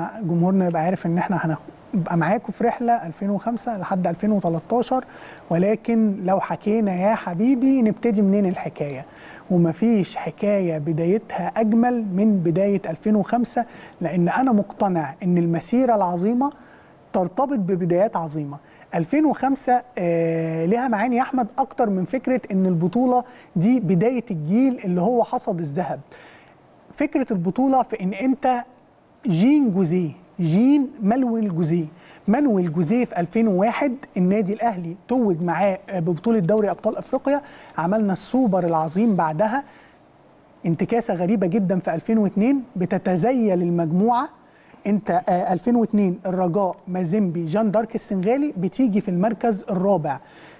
جمهورنا يبقى عارف ان احنا هنبقى معاكم في رحله 2005 لحد 2013 ولكن لو حكينا يا حبيبي نبتدي منين الحكايه ومفيش حكايه بدايتها اجمل من بدايه 2005 لان انا مقتنع ان المسيره العظيمه ترتبط ببدايات عظيمه 2005 آه لها معاني يا احمد اكتر من فكره ان البطوله دي بدايه الجيل اللي هو حصد الذهب فكره البطوله في ان انت جين جوزيه جين مانويل جوزيه مانويل جوزيه في 2001 النادي الاهلي توج معاه ببطوله دوري ابطال افريقيا عملنا السوبر العظيم بعدها انتكاسه غريبه جدا في 2002 بتتزيل المجموعه انت آه 2002 الرجاء مازيمبي جان دارك السنغالي بتيجي في المركز الرابع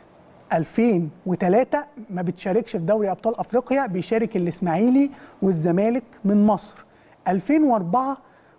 2003 ما بتشاركش في دوري ابطال افريقيا بيشارك الاسماعيلي والزمالك من مصر 2004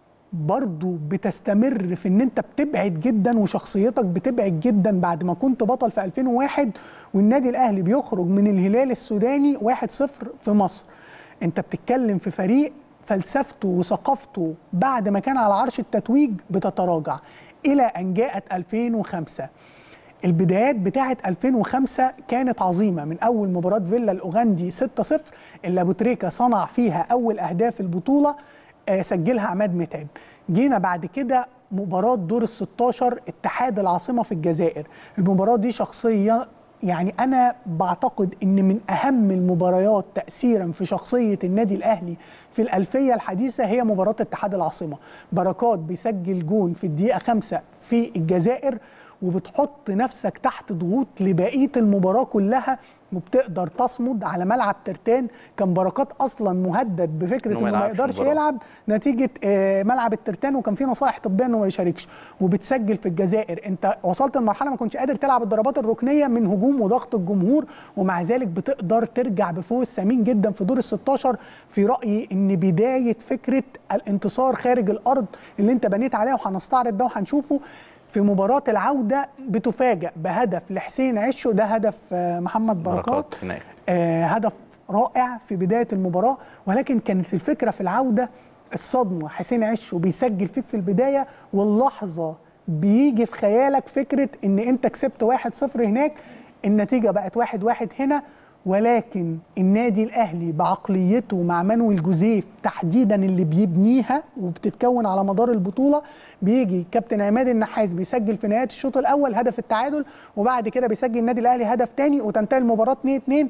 برضو بتستمر في ان انت بتبعد جدا وشخصيتك بتبعد جدا بعد ما كنت بطل في 2001 والنادي الاهلي بيخرج من الهلال السوداني 1-0 في مصر انت بتتكلم في فريق فلسفته وثقافته بعد ما كان على عرش التتويج بتتراجع الى ان جاءت 2005 البدايات بتاعه 2005 كانت عظيمه من اول مباراه فيلا الاوغندي 6-0 اللي ابو تريكه صنع فيها اول اهداف البطوله آه سجلها عماد متعب جينا بعد كده مباراه دور ال 16 اتحاد العاصمه في الجزائر المباراه دي شخصيه يعني انا بعتقد ان من اهم المباريات تاثيرا في شخصيه النادي الاهلي في الالفيه الحديثه هي مباراه اتحاد العاصمه بركات بيسجل جون في الدقيقه خمسة في الجزائر وبتحط نفسك تحت ضغوط لبقيه المباراه كلها وبتقدر تصمد على ملعب ترتان كان بركات اصلا مهدد بفكره انه ما يقدرش يلعب نتيجه ملعب الترتان وكان في نصائح طبيه انه ما يشاركش وبتسجل في الجزائر انت وصلت لمرحله ما كنتش قادر تلعب الضربات الركنيه من هجوم وضغط الجمهور ومع ذلك بتقدر ترجع بفوز ثمين جدا في دور ال 16 في رايي ان بدايه فكره الانتصار خارج الارض اللي انت بنيت عليها وهنستعرض ده وهنشوفه في مباراة العودة بتفاجأ بهدف لحسين عشو ده هدف محمد بركات, بركات آه هدف رائع في بداية المباراة ولكن كانت الفكرة في العودة الصدمة حسين عشو بيسجل فيك في البداية واللحظة بيجي في خيالك فكرة ان انت كسبت واحد صفر هناك النتيجة بقت واحد واحد هنا ولكن النادي الاهلي بعقليته مع مانويل جوزيف تحديدا اللي بيبنيها وبتتكون على مدار البطوله بيجي كابتن عماد النحاس بيسجل في نهايه الشوط الاول هدف التعادل وبعد كده بيسجل النادي الاهلي هدف تاني وتنتهي المباراه 2 2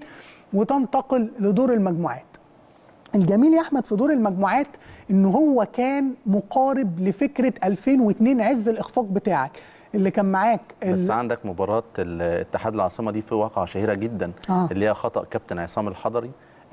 وتنتقل لدور المجموعات. الجميل يا احمد في دور المجموعات ان هو كان مقارب لفكره 2002 عز الاخفاق بتاعك اللي كان معاك بس عندك مباراه اتحاد العاصمه دي في واقعه شهيره جدا آه. اللي هي خطا كابتن عصام الحضري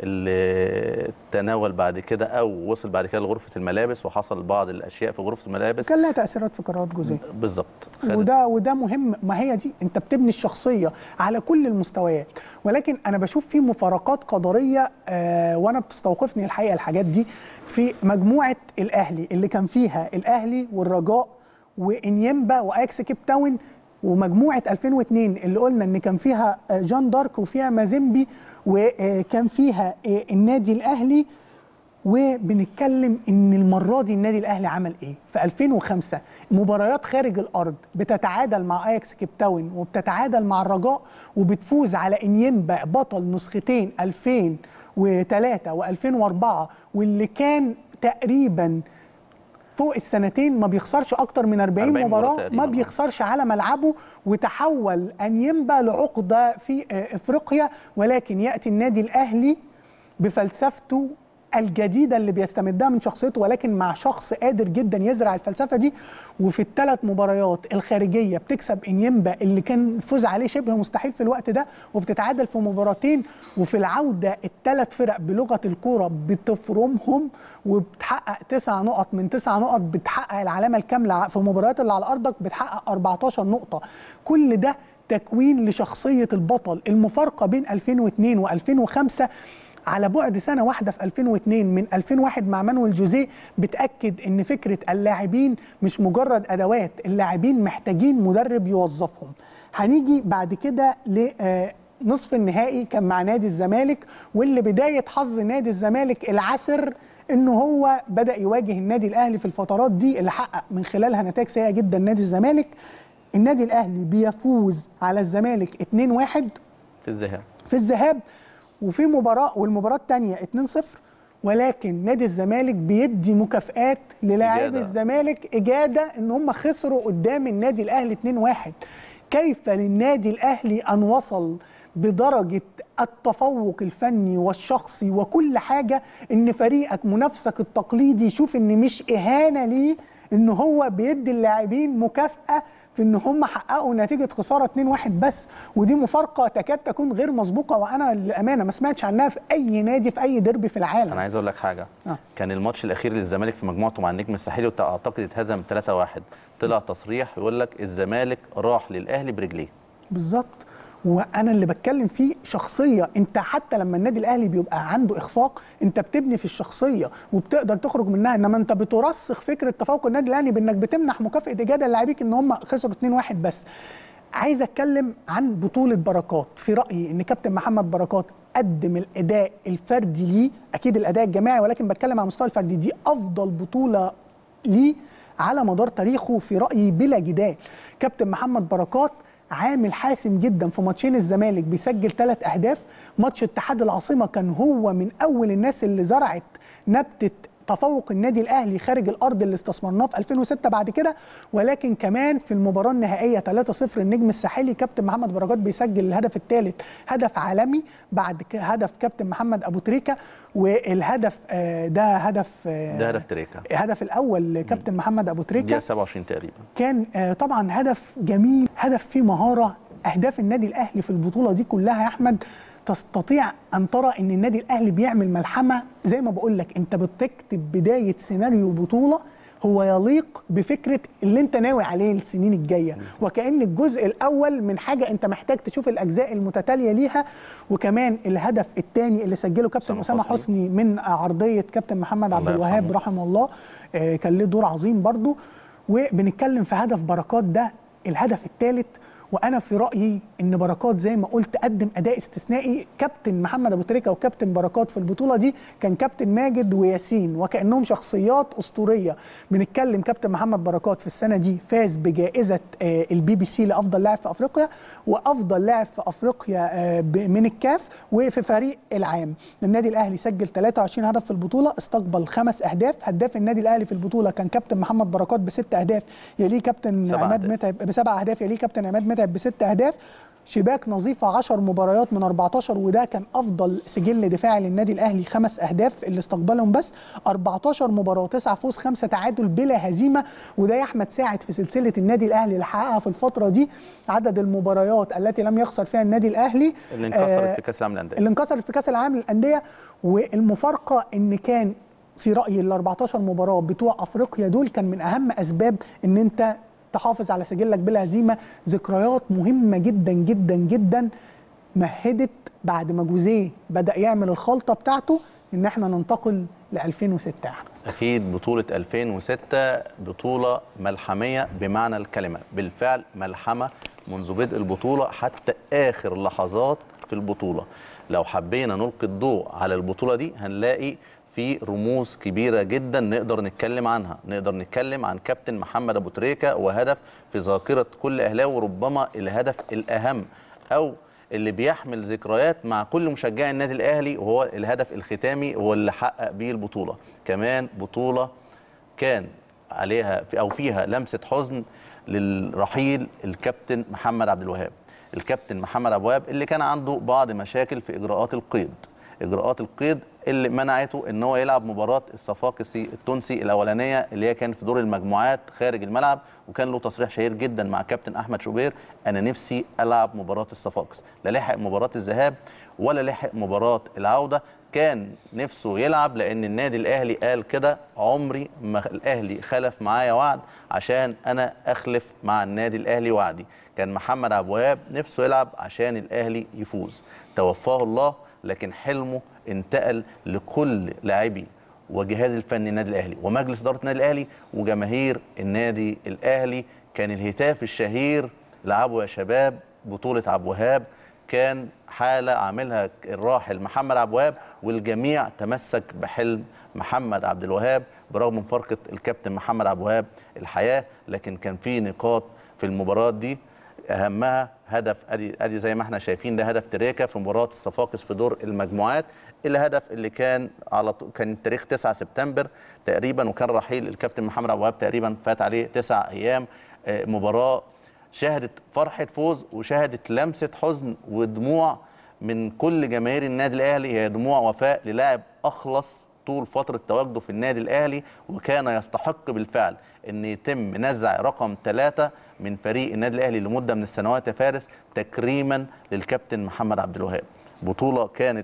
اللي تناول بعد كده او وصل بعد كده لغرفه الملابس وحصل بعض الاشياء في غرفه الملابس كان لها تاثيرات في قرارات جزئيه بالظبط وده وده مهم ما هي دي انت بتبني الشخصيه على كل المستويات ولكن انا بشوف في مفارقات قدريه آه وانا بتستوقفني الحقيقه الحاجات دي في مجموعه الاهلي اللي كان فيها الاهلي والرجاء وانيمبا واكس كيب تاون ومجموعه 2002 اللي قلنا ان كان فيها جان دارك وفيها مازيمبي وكان فيها النادي الاهلي وبنتكلم ان المره دي النادي الاهلي عمل ايه في 2005 مباريات خارج الارض بتتعادل مع اياكس كيب تاون وبتتعادل مع الرجاء وبتفوز على انيمبا بطل نسختين 2003 و2004 واللي كان تقريبا فوق السنتين ما بيخسرش اكتر من 40, 40 مباراه ما بيخسرش على ملعبه وتحول انيمبا لعقده في افريقيا ولكن ياتي النادي الاهلي بفلسفته الجديده اللي بيستمدها من شخصيته ولكن مع شخص قادر جدا يزرع الفلسفه دي وفي الثلاث مباريات الخارجيه بتكسب انيمبا اللي كان الفوز عليه شبه مستحيل في الوقت ده وبتتعادل في مباراتين وفي العوده الثلاث فرق بلغه الكوره بتفرمهم وبتحقق تسع نقط من تسع نقط بتحقق العلامه الكامله في المباريات اللي على ارضك بتحقق 14 نقطه كل ده تكوين لشخصيه البطل المفارقه بين 2002 و2005 على بعد سنه واحده في 2002 من 2001 مع مانويل جوزيه بتاكد ان فكره اللاعبين مش مجرد ادوات اللاعبين محتاجين مدرب يوظفهم هنيجي بعد كده لنصف النهائي كان مع نادي الزمالك واللي بدايه حظ نادي الزمالك العسر ان هو بدا يواجه النادي الاهلي في الفترات دي اللي حقق من خلالها نتائج سيئه جدا نادي الزمالك النادي الاهلي بيفوز على الزمالك 2-1 في الذهاب في الذهاب وفي مباراه والمباراه الثانيه 2-0 ولكن نادي الزمالك بيدي مكافآت للاعبي إجادة. الزمالك اجاده ان هم خسروا قدام النادي الاهلي 2-1 كيف للنادي الاهلي ان وصل بدرجه التفوق الفني والشخصي وكل حاجه ان فريقك منافسك التقليدي يشوف ان مش اهانه ليه ان هو بيدي اللاعبين مكافاه في ان هم حققوا نتيجه خساره 2-1 بس ودي مفارقه تكاد تكون غير مسبوقه وانا للامانه ما سمعتش عنها في اي نادي في اي ديربي في العالم انا عايز اقول لك حاجه آه. كان الماتش الاخير للزمالك في مجموعته مع النجم الساحلي واعتقد اتهزم 3-1 طلع تصريح يقول لك الزمالك راح للاهلي برجليه بالظبط وانا اللي بتكلم فيه شخصيه انت حتى لما النادي الاهلي بيبقى عنده اخفاق انت بتبني في الشخصيه وبتقدر تخرج منها انما انت بترسخ فكره تفوق النادي الاهلي بانك بتمنح مكافاه اجاده للاعبيك ان هم خسروا 2-1 بس عايز اتكلم عن بطوله بركات في رايي ان كابتن محمد بركات قدم الاداء الفردي ليه اكيد الاداء الجماعي ولكن بتكلم على المستوى الفردي دي افضل بطوله ليه على مدار تاريخه في رايي بلا جدال كابتن محمد بركات عامل حاسم جدا في ماتشين الزمالك بيسجل ثلاث اهداف ماتش اتحاد العاصمه كان هو من اول الناس اللي زرعت نبته تفوق النادي الاهلي خارج الارض اللي استثمرناه في 2006 بعد كده ولكن كمان في المباراه النهائيه 3-0 النجم الساحلي كابتن محمد بركات بيسجل الهدف الثالث هدف عالمي بعد ك- هدف كابتن محمد ابو تريكه والهدف آه، ده هدف آه، ده هدف تريكا هدف الاول لكابتن محمد ابو تريكه دقيقه 27 تقريبا كان آه، طبعا هدف جميل هدف فيه مهاره اهداف النادي الاهلي في البطوله دي كلها يا احمد تستطيع ان ترى ان النادي الاهلي بيعمل ملحمه زي ما بقول لك انت بتكتب بدايه سيناريو بطوله هو يليق بفكره اللي انت ناوي عليه السنين الجايه وكان الجزء الاول من حاجه انت محتاج تشوف الاجزاء المتتاليه ليها وكمان الهدف الثاني اللي سجله كابتن أسامة اسامه حسني. حسني من عرضيه كابتن محمد عبد الله الوهاب يرحمه. رحمه الله آه، كان له دور عظيم برضو وبنتكلم في هدف بركات ده الهدف الثالث وانا في رايي ان بركات زي ما قلت قدم اداء استثنائي كابتن محمد ابو تريكه وكابتن بركات في البطوله دي كان كابتن ماجد وياسين وكانهم شخصيات اسطوريه بنتكلم كابتن محمد بركات في السنه دي فاز بجائزه آه، البي بي سي لافضل لاعب في افريقيا وافضل لاعب في افريقيا آه، ب- من الكاف وفي فريق العام النادي الاهلي سجل 23 هدف في البطوله استقبل خمس اهداف هداف النادي الاهلي في البطوله كان كابتن محمد بركات بست اهداف يليه كابتن سبع عماد أهداف. متعب بسبع اهداف يليه كابتن عماد متعب بست اهداف شباك نظيفه 10 مباريات من 14 وده كان افضل سجل دفاعي للنادي الاهلي خمس اهداف اللي استقبلهم بس 14 مباراه 9 فوز 5 تعادل بلا هزيمه وده يا احمد ساعد في سلسله النادي الاهلي اللي حققها في الفتره دي عدد المباريات التي لم يخسر فيها النادي الاهلي اللي انكسرت آه، في كاس العالم للانديه اللي انكسرت في كاس العالم للانديه والمفارقه ان كان في رايي ال 14 مباراه بتوع افريقيا دول كان من اهم اسباب ان انت تحافظ على سجلك بلا هزيمه ذكريات مهمه جدا جدا جدا مهدت بعد ما جوزيه بدا يعمل الخلطه بتاعته ان احنا ننتقل ل 2006 احنا اكيد بطوله 2006 بطوله ملحميه بمعنى الكلمه بالفعل ملحمه منذ بدء البطوله حتى اخر لحظات في البطوله لو حبينا نلقي الضوء على البطوله دي هنلاقي في رموز كبيره جدا نقدر نتكلم عنها نقدر نتكلم عن كابتن محمد ابو تريكه وهدف في ذاكره كل اهلاوي وربما الهدف الاهم او اللي بيحمل ذكريات مع كل مشجعي النادي الاهلي وهو الهدف الختامي هو اللي حقق بيه البطوله كمان بطوله كان عليها في او فيها لمسه حزن للرحيل الكابتن محمد عبد الوهاب الكابتن محمد عبد الوهاب اللي كان عنده بعض مشاكل في اجراءات القيد اجراءات القيد اللي منعته ان هو يلعب مباراه الصفاقسي التونسي الاولانيه اللي هي كانت في دور المجموعات خارج الملعب وكان له تصريح شهير جدا مع كابتن احمد شوبير انا نفسي العب مباراه الصفاقس لا لحق مباراه الذهاب ولا لحق مباراه العوده كان نفسه يلعب لان النادي الاهلي قال كده عمري ما الاهلي خلف معايا وعد عشان انا اخلف مع النادي الاهلي وعدي كان محمد عبد الوهاب نفسه يلعب عشان الاهلي يفوز توفاه الله لكن حلمه انتقل لكل لاعبي وجهاز الفني النادي الاهلي ومجلس اداره النادي الاهلي وجماهير النادي الاهلي كان الهتاف الشهير لعبوا يا شباب بطوله عبد الوهاب كان حاله عاملها الراحل محمد عبد الوهاب والجميع تمسك بحلم محمد عبد الوهاب برغم مفارقه الكابتن محمد عبد الوهاب الحياه لكن كان في نقاط في المباراه دي اهمها هدف ادي ادي زي ما احنا شايفين ده هدف تريكا في مباراه الصفاقس في دور المجموعات الهدف اللي كان على طول كان تاريخ 9 سبتمبر تقريبا وكان رحيل الكابتن محمد عبد الوهاب تقريبا فات عليه تسع ايام آه، مباراه شهدت فرحه فوز وشهدت لمسه حزن ودموع من كل جماهير النادي الاهلي هي دموع وفاء للاعب اخلص طول فتره تواجده في النادي الاهلي وكان يستحق بالفعل ان يتم نزع رقم ثلاثه من فريق النادي الاهلي لمده من السنوات يا فارس تكريما للكابتن محمد عبد الوهاب بطوله كانت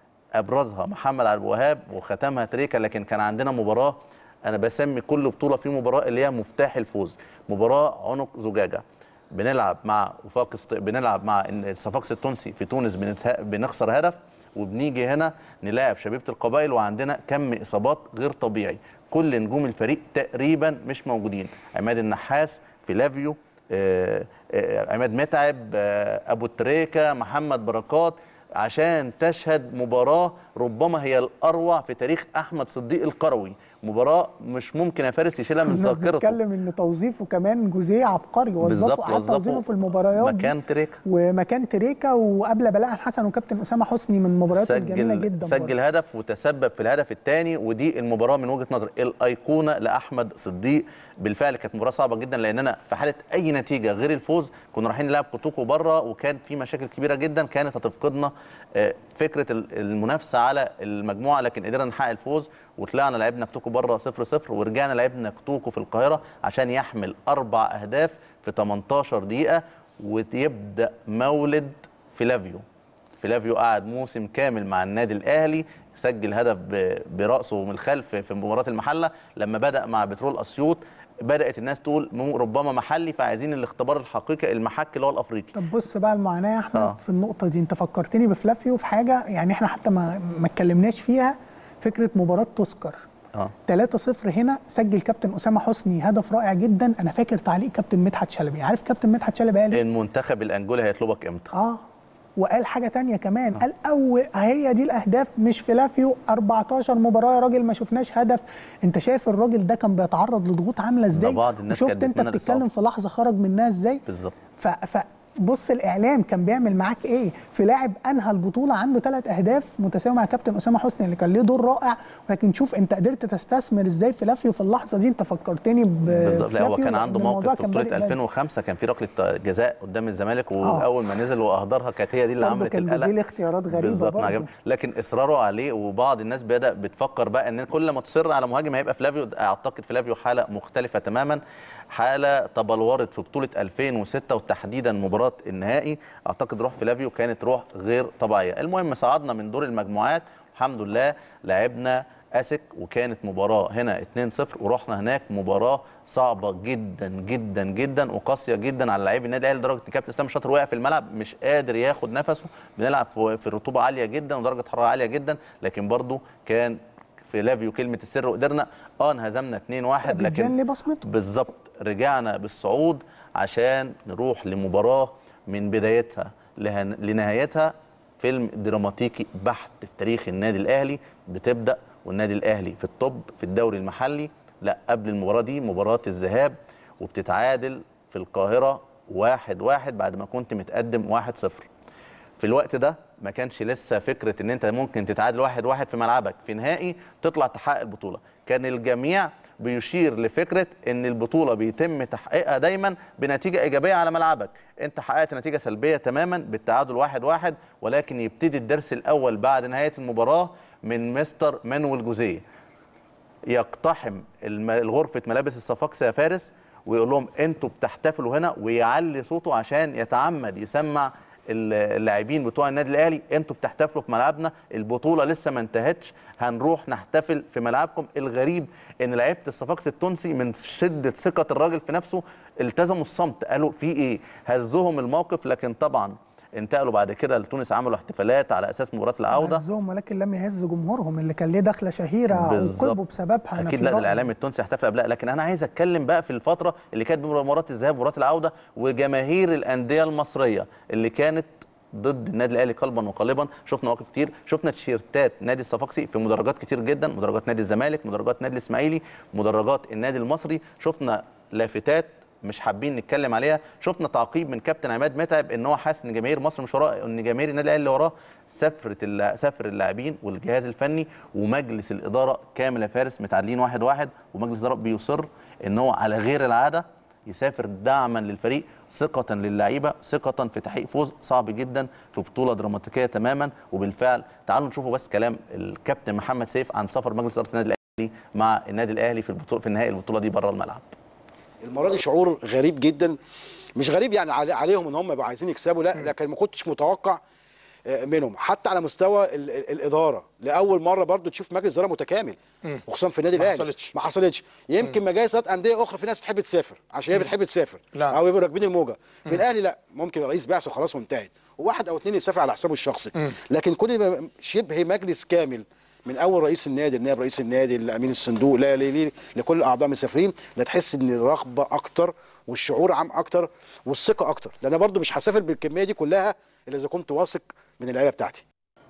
ابرزها محمد عبد الوهاب وختمها تريكا لكن كان عندنا مباراه انا بسمي كل بطوله في مباراه اللي هي مفتاح الفوز مباراه عنق زجاجه بنلعب مع وفاق است- بنلعب مع إن الصفاقس التونسي في تونس بنتها- بنخسر هدف وبنيجي هنا نلاعب شبيبه القبائل وعندنا كم اصابات غير طبيعي كل نجوم الفريق تقريبا مش موجودين عماد النحاس فيلافيو آه، آه، عماد متعب آه، ابو تريكه محمد بركات عشان تشهد مباراة ربما هي الأروع في تاريخ أحمد صديق القروي مباراة مش ممكن يا فارس يشيلها من كنا ذاكرته بنتكلم ان توظيفه كمان جوزيه عبقري بالظبط وظفه قعد توظيفه وظفه في المباريات دي مكان تريكا ومكان تريكا وقبل بلاء الحسن وكابتن اسامه حسني من المباريات الجميله جدا سجل برضه. هدف وتسبب في الهدف الثاني ودي المباراه من وجهه نظري الايقونه لاحمد صديق بالفعل كانت مباراه صعبه جدا لاننا في حاله اي نتيجه غير الفوز كنا رايحين نلعب كوتوكو بره وكان في مشاكل كبيره جدا كانت هتفقدنا آه، فكره ال- المنافسه على المجموعه لكن قدرنا نحقق الفوز وطلعنا لعبنا كوتوكو بره 0 0 ورجعنا لعبنا كوتوكو في القاهره عشان يحمل اربع اهداف في 18 دقيقه ويبدا مولد فيلافيو فيلافيو قعد موسم كامل مع النادي الاهلي سجل هدف ب- براسه من الخلف في مباراه المحله لما بدا مع بترول اسيوط بدات الناس تقول مو- ربما محلي فعايزين الاختبار الحقيقي المحك اللي هو الافريقي طب بص بقى المعاناه يا احمد آه. في النقطه دي انت فكرتني بفلافيو في حاجه يعني احنا حتى ما ما اتكلمناش فيها فكره مباراه تذكر اه 3-0 هنا سجل كابتن اسامه حسني هدف رائع جدا انا فاكر تعليق كابتن مدحت شلبي عارف كابتن مدحت شلبي قال إيه؟ المنتخب الانجولي هيطلبك امتى اه وقال حاجه تانية كمان قال اول هي دي الاهداف مش فلافيو 14 مباراه يا راجل ما شفناش هدف انت شايف الراجل ده كان بيتعرض لضغوط عامله ازاي بعض الناس وشفت كانت انت بتتمنى بتتكلم الإصابة. في لحظه خرج منها ازاي بالظبط ف... ف بص الاعلام كان بيعمل معاك ايه في لاعب انهى البطوله عنده ثلاث اهداف متساوي مع كابتن اسامه حسني اللي كان ليه دور رائع ولكن شوف انت قدرت تستثمر ازاي فلافيو في اللحظه دي انت فكرتني ب بالظبط لا هو بفلافيو كان لأن عنده الموضوع موقف في كان بطوله بادئ بدري. 2005 كان في ركله جزاء قدام الزمالك واول ما نزل واهدرها كانت هي دي اللي برضه عملت كان القلق جوزيه اختيارات غريبه بالظبط برضه. عجب لكن اصراره عليه وبعض الناس بدا بتفكر بقى ان كل ما تصر على مهاجم هيبقى فلافيو اعتقد فلافيو حاله مختلفه تماما حاله تبلورت في بطوله 2006 وتحديدا مباراه النهائي اعتقد روح فلافيو كانت روح غير طبيعيه المهم صعدنا من دور المجموعات الحمد لله لعبنا اسك وكانت مباراه هنا 2-0 ورحنا هناك مباراه صعبه جدا جدا جدا وقاسيه جدا على لاعبي النادي الاهلي لدرجه ان كابتن اسلام شاطر واقع في الملعب مش قادر ياخد نفسه بنلعب في في رطوبه عاليه جدا ودرجه حراره عاليه جدا لكن برضو كان في لافيو كلمه السر وقدرنا اه انهزمنا 2-1 أبيجان لكن ليه بصمته بالظبط رجعنا بالصعود عشان نروح لمباراه من بدايتها لهن- لنهايتها فيلم دراماتيكي بحت في تاريخ النادي الاهلي بتبدا والنادي الاهلي في الطب في الدوري المحلي لا قبل المباراه دي مباراه الذهاب وبتتعادل في القاهره واحد واحد بعد ما كنت متقدم واحد صفر في الوقت ده ما كانش لسه فكره ان انت ممكن تتعادل واحد واحد في ملعبك في نهائي تطلع تحقق البطوله كان الجميع بيشير لفكره ان البطوله بيتم تحقيقها دايما بنتيجه ايجابيه على ملعبك انت حققت نتيجه سلبيه تماما بالتعادل واحد واحد ولكن يبتدي الدرس الاول بعد نهايه المباراه من مستر مانويل جوزيه يقتحم الم- الغرفه ملابس الصفاقس يا فارس ويقول لهم انتوا بتحتفلوا هنا ويعلي صوته عشان يتعمد يسمع ال- اللاعبين بتوع النادي الاهلي انتوا بتحتفلوا في ملعبنا البطوله لسه ما انتهتش هنروح نحتفل في ملعبكم الغريب ان لعيبه الصفاقس التونسي من شده ثقه الراجل في نفسه التزموا الصمت قالوا في ايه هزهم الموقف لكن طبعا انتقلوا بعد كده لتونس عملوا احتفالات على اساس مباراه العوده هزهم ولكن لم يهز جمهورهم اللي كان ليه دخله شهيره بالظبط. وقلبوا بسببها أنا اكيد في لا ده رأيي. الاعلام التونسي احتفل قبلها لكن انا عايز اتكلم بقى في الفتره اللي كانت بين مباراه الذهاب ومباراه العوده وجماهير الانديه المصريه اللي كانت ضد النادي الاهلي قلبا وقالبا شفنا مواقف كتير شفنا تيشيرتات نادي الصفاقسي في مدرجات كتير جدا مدرجات نادي الزمالك مدرجات نادي الاسماعيلي مدرجات النادي المصري شفنا لافتات مش حابين نتكلم عليها شفنا تعقيب من كابتن عماد متعب ان هو حاسس ان جماهير مصر مش وراه ان جماهير النادي الاهلي اللي وراه سفره الل- سفر اللاعبين والجهاز الفني ومجلس الاداره كامل يا فارس متعادلين واحد واحد ومجلس الاداره بيصر ان هو على غير العاده يسافر دعما للفريق ثقة للعيبة ثقة في تحقيق فوز صعب جدا في بطولة دراماتيكية تماما وبالفعل تعالوا نشوفوا بس كلام الكابتن محمد سيف عن سفر مجلس إدارة النادي الأهلي مع النادي الأهلي في البطولة في النهائي البطولة دي بره الملعب المره دي شعور غريب جدا مش غريب يعني علي- عليهم ان هم يبقوا عايزين يكسبوا لا لكن ما كنتش متوقع آه، منهم حتى على مستوى ال- ال- الاداره لاول مره برضو تشوف مجلس اداره متكامل وخصوصا في النادي ما الاهلي حصلتش. ما حصلتش يمكن مجالس انديه اخرى في ناس بتحب تسافر عشان هي بتحب تسافر لا. او يبقوا راكبين الموجه في الاهلي لا ممكن يبقى رئيس بعثه وخلاص وانتهت وواحد او اثنين يسافر على حسابه الشخصي لكن كل ما شبه مجلس كامل من اول رئيس النادي النائب رئيس النادي الامين الصندوق لا لا- لا- لكل الاعضاء مسافرين لا تحس ان الرغبه اكتر والشعور عام اكتر والثقه اكتر لان أنا برضو مش هسافر بالكميه دي كلها الا اذا كنت واثق من اللعيبه بتاعتي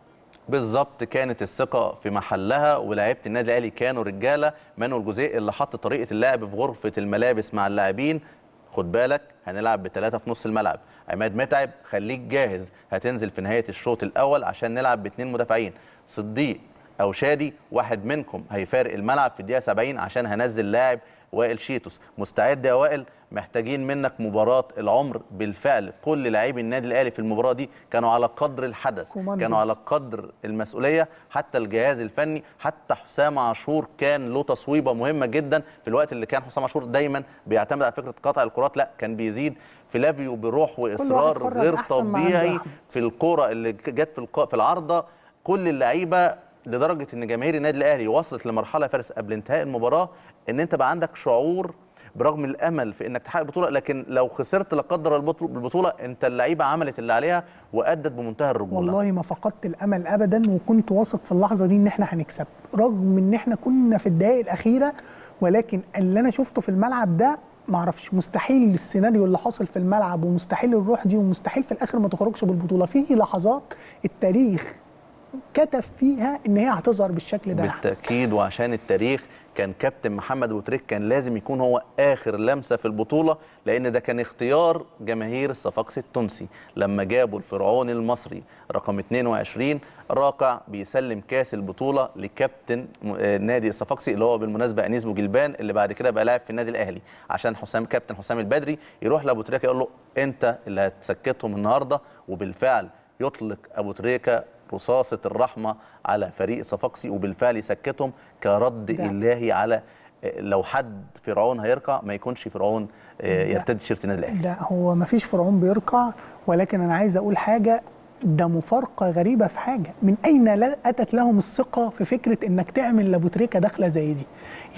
بالظبط كانت الثقة في محلها ولاعيبة النادي الأهلي كانوا رجالة مانويل الجزيء اللي حط طريقة اللعب في غرفة الملابس مع اللاعبين خد بالك هنلعب بثلاثة في نص الملعب عماد متعب خليك جاهز هتنزل في نهاية الشوط الأول عشان نلعب باثنين مدافعين صديق أو شادي واحد منكم هيفارق الملعب في الدقيقة 70 عشان هنزل لاعب وائل شيتوس مستعد يا وائل محتاجين منك مباراة العمر بالفعل كل لاعبي النادي الأهلي في المباراة دي كانوا على قدر الحدث كوماندوز. كانوا على قدر المسؤوليه حتى الجهاز الفني حتى حسام عاشور كان له تصويبه مهمه جدا في الوقت اللي كان حسام عاشور دايما بيعتمد على فكره قطع الكرات لا كان بيزيد فلافيو بروح واصرار خرج غير أحسن ما عنده طبيعي أحمد. في الكوره اللي جت في الق- في العارضه كل اللعيبه لدرجه ان جماهير النادي الاهلي وصلت لمرحله فارس قبل انتهاء المباراه ان انت بقى عندك شعور برغم الامل في انك تحقق البطوله لكن لو خسرت لا قدر الله البطوله انت اللعيبه عملت اللي عليها وادت بمنتهى الرجوله والله ما فقدت الامل ابدا وكنت واثق في اللحظه دي ان احنا هنكسب رغم ان احنا كنا في الدقائق الاخيره ولكن اللي انا شفته في الملعب ده معرفش مستحيل السيناريو اللي حاصل في الملعب ومستحيل الروح دي ومستحيل في الاخر ما تخرجش بالبطوله في لحظات التاريخ كتب فيها ان هي هتظهر بالشكل ده بالتاكيد وعشان التاريخ كان كابتن محمد ابو تريك كان لازم يكون هو اخر لمسه في البطوله لان ده كان اختيار جماهير الصفاقسي التونسي لما جابوا الفرعون المصري رقم 22 راقع بيسلم كاس البطوله لكابتن م- آه، نادي الصفاقسي اللي هو بالمناسبه انيس بوجلبان اللي بعد كده بقى لاعب في النادي الاهلي عشان حسام كابتن حسام البدري يروح لابو تريكه يقول له انت اللي هتسكتهم النهارده وبالفعل يطلق ابو تريكه رصاصه الرحمه على فريق صفاقسي وبالفعل يسكتهم كرد ده. الهي على آه، لو حد فرعون هيرقع ما يكونش فرعون آه، ده. يرتدي تيشيرت النادي الاهلي لا هو ما فيش فرعون بيركع ولكن انا عايز اقول حاجه ده مفارقه غريبه في حاجه من اين لا- اتت لهم الثقه في فكره انك تعمل لابو تريكه دخله زي دي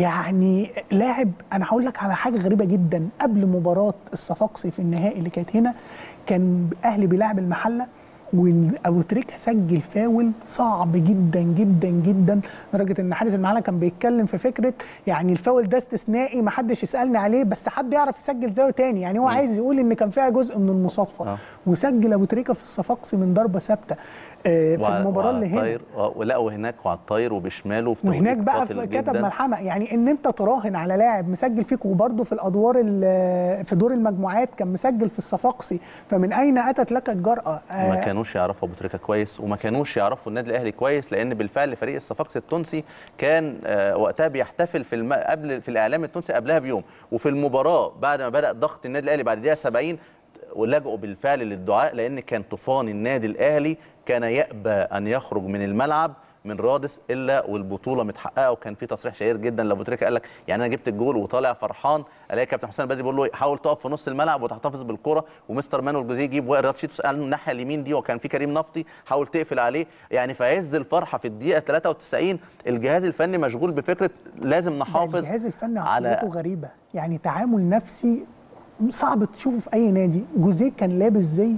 يعني لاعب انا هقول لك على حاجه غريبه جدا قبل مباراه الصفاقسي في النهائي اللي كانت هنا كان اهلي بيلعب المحله وابو تريكه سجل فاول صعب جدا جدا جدا لدرجه ان حارس المحله كان بيتكلم في فكره يعني الفاول ده استثنائي ما حدش يسالني عليه بس حد يعرف يسجل زيه تاني يعني هو عايز يقول ان كان فيها جزء من المصادفه آه. وسجل ابو تريكه في الصفاقسي من ضربه ثابته آه، في وع- المباراه اللي هنا وعلى الطاير- آه، ولا وهناك وعلى الطاير وبشماله في وهناك توقيت بقى قاتل في كتب جداً. ملحمه يعني ان انت تراهن على لاعب مسجل فيك وبرده في الادوار ال- في دور المجموعات كان مسجل في الصفاقسي فمن اين اتت لك الجراه ما آه، كانوش يعرفوا ابو تريكه كويس وما كانوش يعرفوا النادي الاهلي كويس لان بالفعل فريق الصفاقسي التونسي كان آه، وقتها بيحتفل في الم... قبل في الاعلام التونسي قبلها بيوم وفي المباراه بعد ما بدا ضغط النادي الاهلي بعد الدقيقه 70 ولجأوا بالفعل للدعاء لان كان طوفان النادي الاهلي كان يأبى ان يخرج من الملعب من رادس الا والبطوله متحققه وكان في تصريح شهير جدا لابو تريكه قال لك يعني انا جبت الجول وطالع فرحان الاقي كابتن حسام البدري بيقول له حاول تقف في نص الملعب وتحتفظ بالكره ومستر مانويل جوزيه يجيب وائل رشيد قال له الناحيه اليمين دي وكان في كريم نفطي حاول تقفل عليه يعني في عز الفرحه في الدقيقه 93 الجهاز الفني مشغول بفكره لازم ده نحافظ الجهاز الفني على- عقليته غريبه يعني تعامل نفسي صعب تشوفه في اي نادي جوزيه كان لابس زي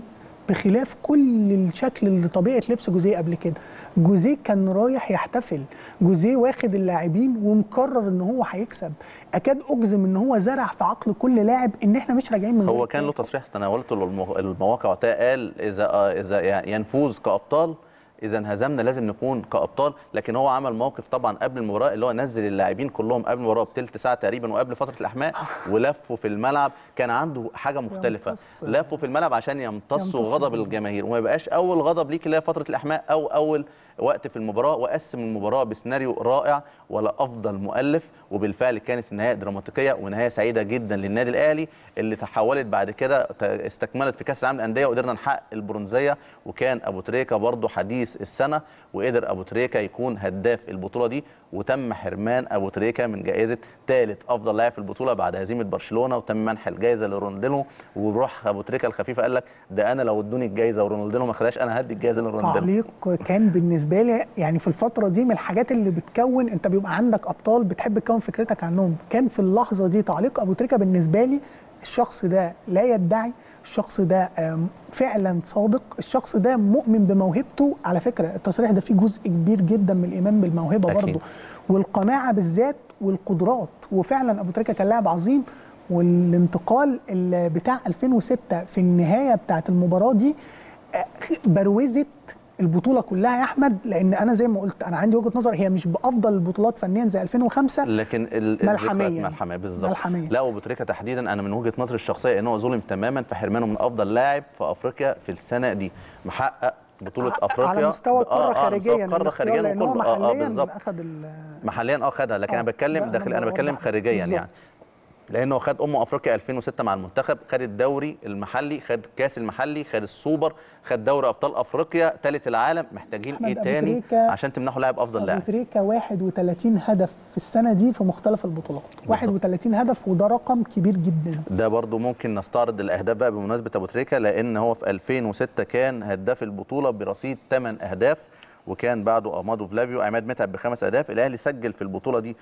بخلاف كل الشكل اللي طبيعه لبس جوزيه قبل كده جوزيه كان رايح يحتفل جوزيه واخد اللاعبين ومقرر ان هو هيكسب اكاد اجزم ان هو زرع في عقل كل لاعب ان احنا مش راجعين من هو غير كان له كده. تصريح تناولته للمو- المواقع وقتها قال اذا آه، اذا يعني ينفوز كابطال اذا انهزمنا لازم نكون كابطال لكن هو عمل موقف طبعا قبل المباراه اللي هو نزل اللاعبين كلهم قبل المباراه بثلث ساعه تقريبا وقبل فتره الاحماء ولفوا في الملعب كان عنده حاجه مختلفه يمتص- لفوا في الملعب عشان يمتصوا يمتص غضب الجمهور. الجماهير وما يبقاش اول غضب ليك اللي هي فتره الاحماء او اول وقت في المباراه وقسم المباراه بسيناريو رائع ولا افضل مؤلف وبالفعل كانت النهايه دراماتيكيه ونهايه سعيده جدا للنادي الاهلي اللي تحولت بعد كده ت- استكملت في كاس العالم للانديه وقدرنا نحقق البرونزيه وكان ابو تريكه برضه حديث السنه وقدر ابو تريكه يكون هداف البطوله دي وتم حرمان ابو تريكه من جائزه ثالث افضل لاعب في البطوله بعد هزيمه برشلونه وتم منح الجائزه لرونالدينو وروح ابو تريكه الخفيفه قال لك ده انا لو ادوني الجائزه ورونالدينو ما خدهاش انا هدي الجائزه لرونالدينو تعليق كان بالنسبه لي يعني في الفتره دي من الحاجات اللي بتكون انت بيبقى عندك ابطال بتحب تكون فكرتك عنهم كان في اللحظه دي تعليق ابو تريكه بالنسبه لي الشخص ده لا يدعي الشخص ده آم، فعلا صادق الشخص ده مؤمن بموهبته على فكره التصريح ده فيه جزء كبير جدا من الايمان بالموهبه أكيد. برضه والقناعه بالذات والقدرات وفعلا ابو تريكه كان لاعب عظيم والانتقال اللي بتاع 2006 في النهايه بتاعت المباراه دي آه، بروزت البطوله كلها يا احمد لان انا زي ما قلت انا عندي وجهه نظر هي مش بافضل البطولات فنيا زي 2005 لكن ال- ملحمياً. الذكريات ملحميه بالظبط ملحمياً. لا وابو تريكه تحديدا انا من وجهه نظري الشخصيه ان هو ظلم تماما في حرمانه من افضل لاعب في افريقيا في السنه دي محقق بطوله افريقيا على مستوى ب- القاره على خارجيا مستوى القاره خارجيا لان هو وكله اه اه محليا بالظبط اخذ ال- محليا اه خدها لكن آه، انا بتكلم لا، داخل أنا انا بتكلم بوضح. خارجيا بالظبط. يعني لانه خد امم افريقيا 2006 مع المنتخب خد الدوري المحلي خد كاس المحلي خد السوبر خد دوري ابطال افريقيا ثالث العالم محتاجين أحمد ايه أبو تاني تريكة- عشان تمنحوا لاعب افضل ابو لاعب تريكه 31 هدف في السنه دي في مختلف البطولات 31 هدف وده رقم كبير جدا ده برضو ممكن نستعرض الاهداف بقى بمناسبه ابو تريكه لان هو في 2006 كان هداف البطوله برصيد 8 اهداف وكان بعده امادو فلافيو عماد متعب بخمس اهداف الاهلي سجل في البطوله دي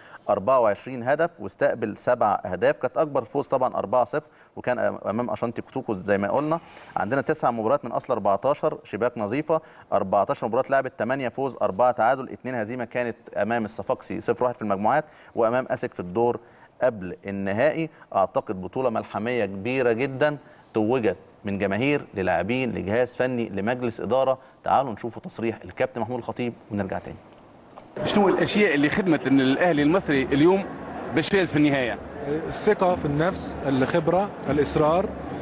24 هدف واستقبل سبع اهداف كانت اكبر فوز طبعا 4-0 وكان امام اشانتي كوتوكو زي ما قلنا عندنا تسع مباريات من اصل 14 شباك نظيفه 14 مباراه لعبت 8 فوز 4 تعادل 2 هزيمه كانت امام الصفاقسي 0-1 في المجموعات وامام اسك في الدور قبل النهائي اعتقد بطوله ملحميه كبيره جدا توجت من جماهير للاعبين لجهاز فني لمجلس اداره تعالوا نشوفوا تصريح الكابتن محمود الخطيب ونرجع تاني شنو الاشياء اللي خدمت ان الاهلي المصري اليوم باش فاز في النهايه الثقة في النفس الخبرة الإصرار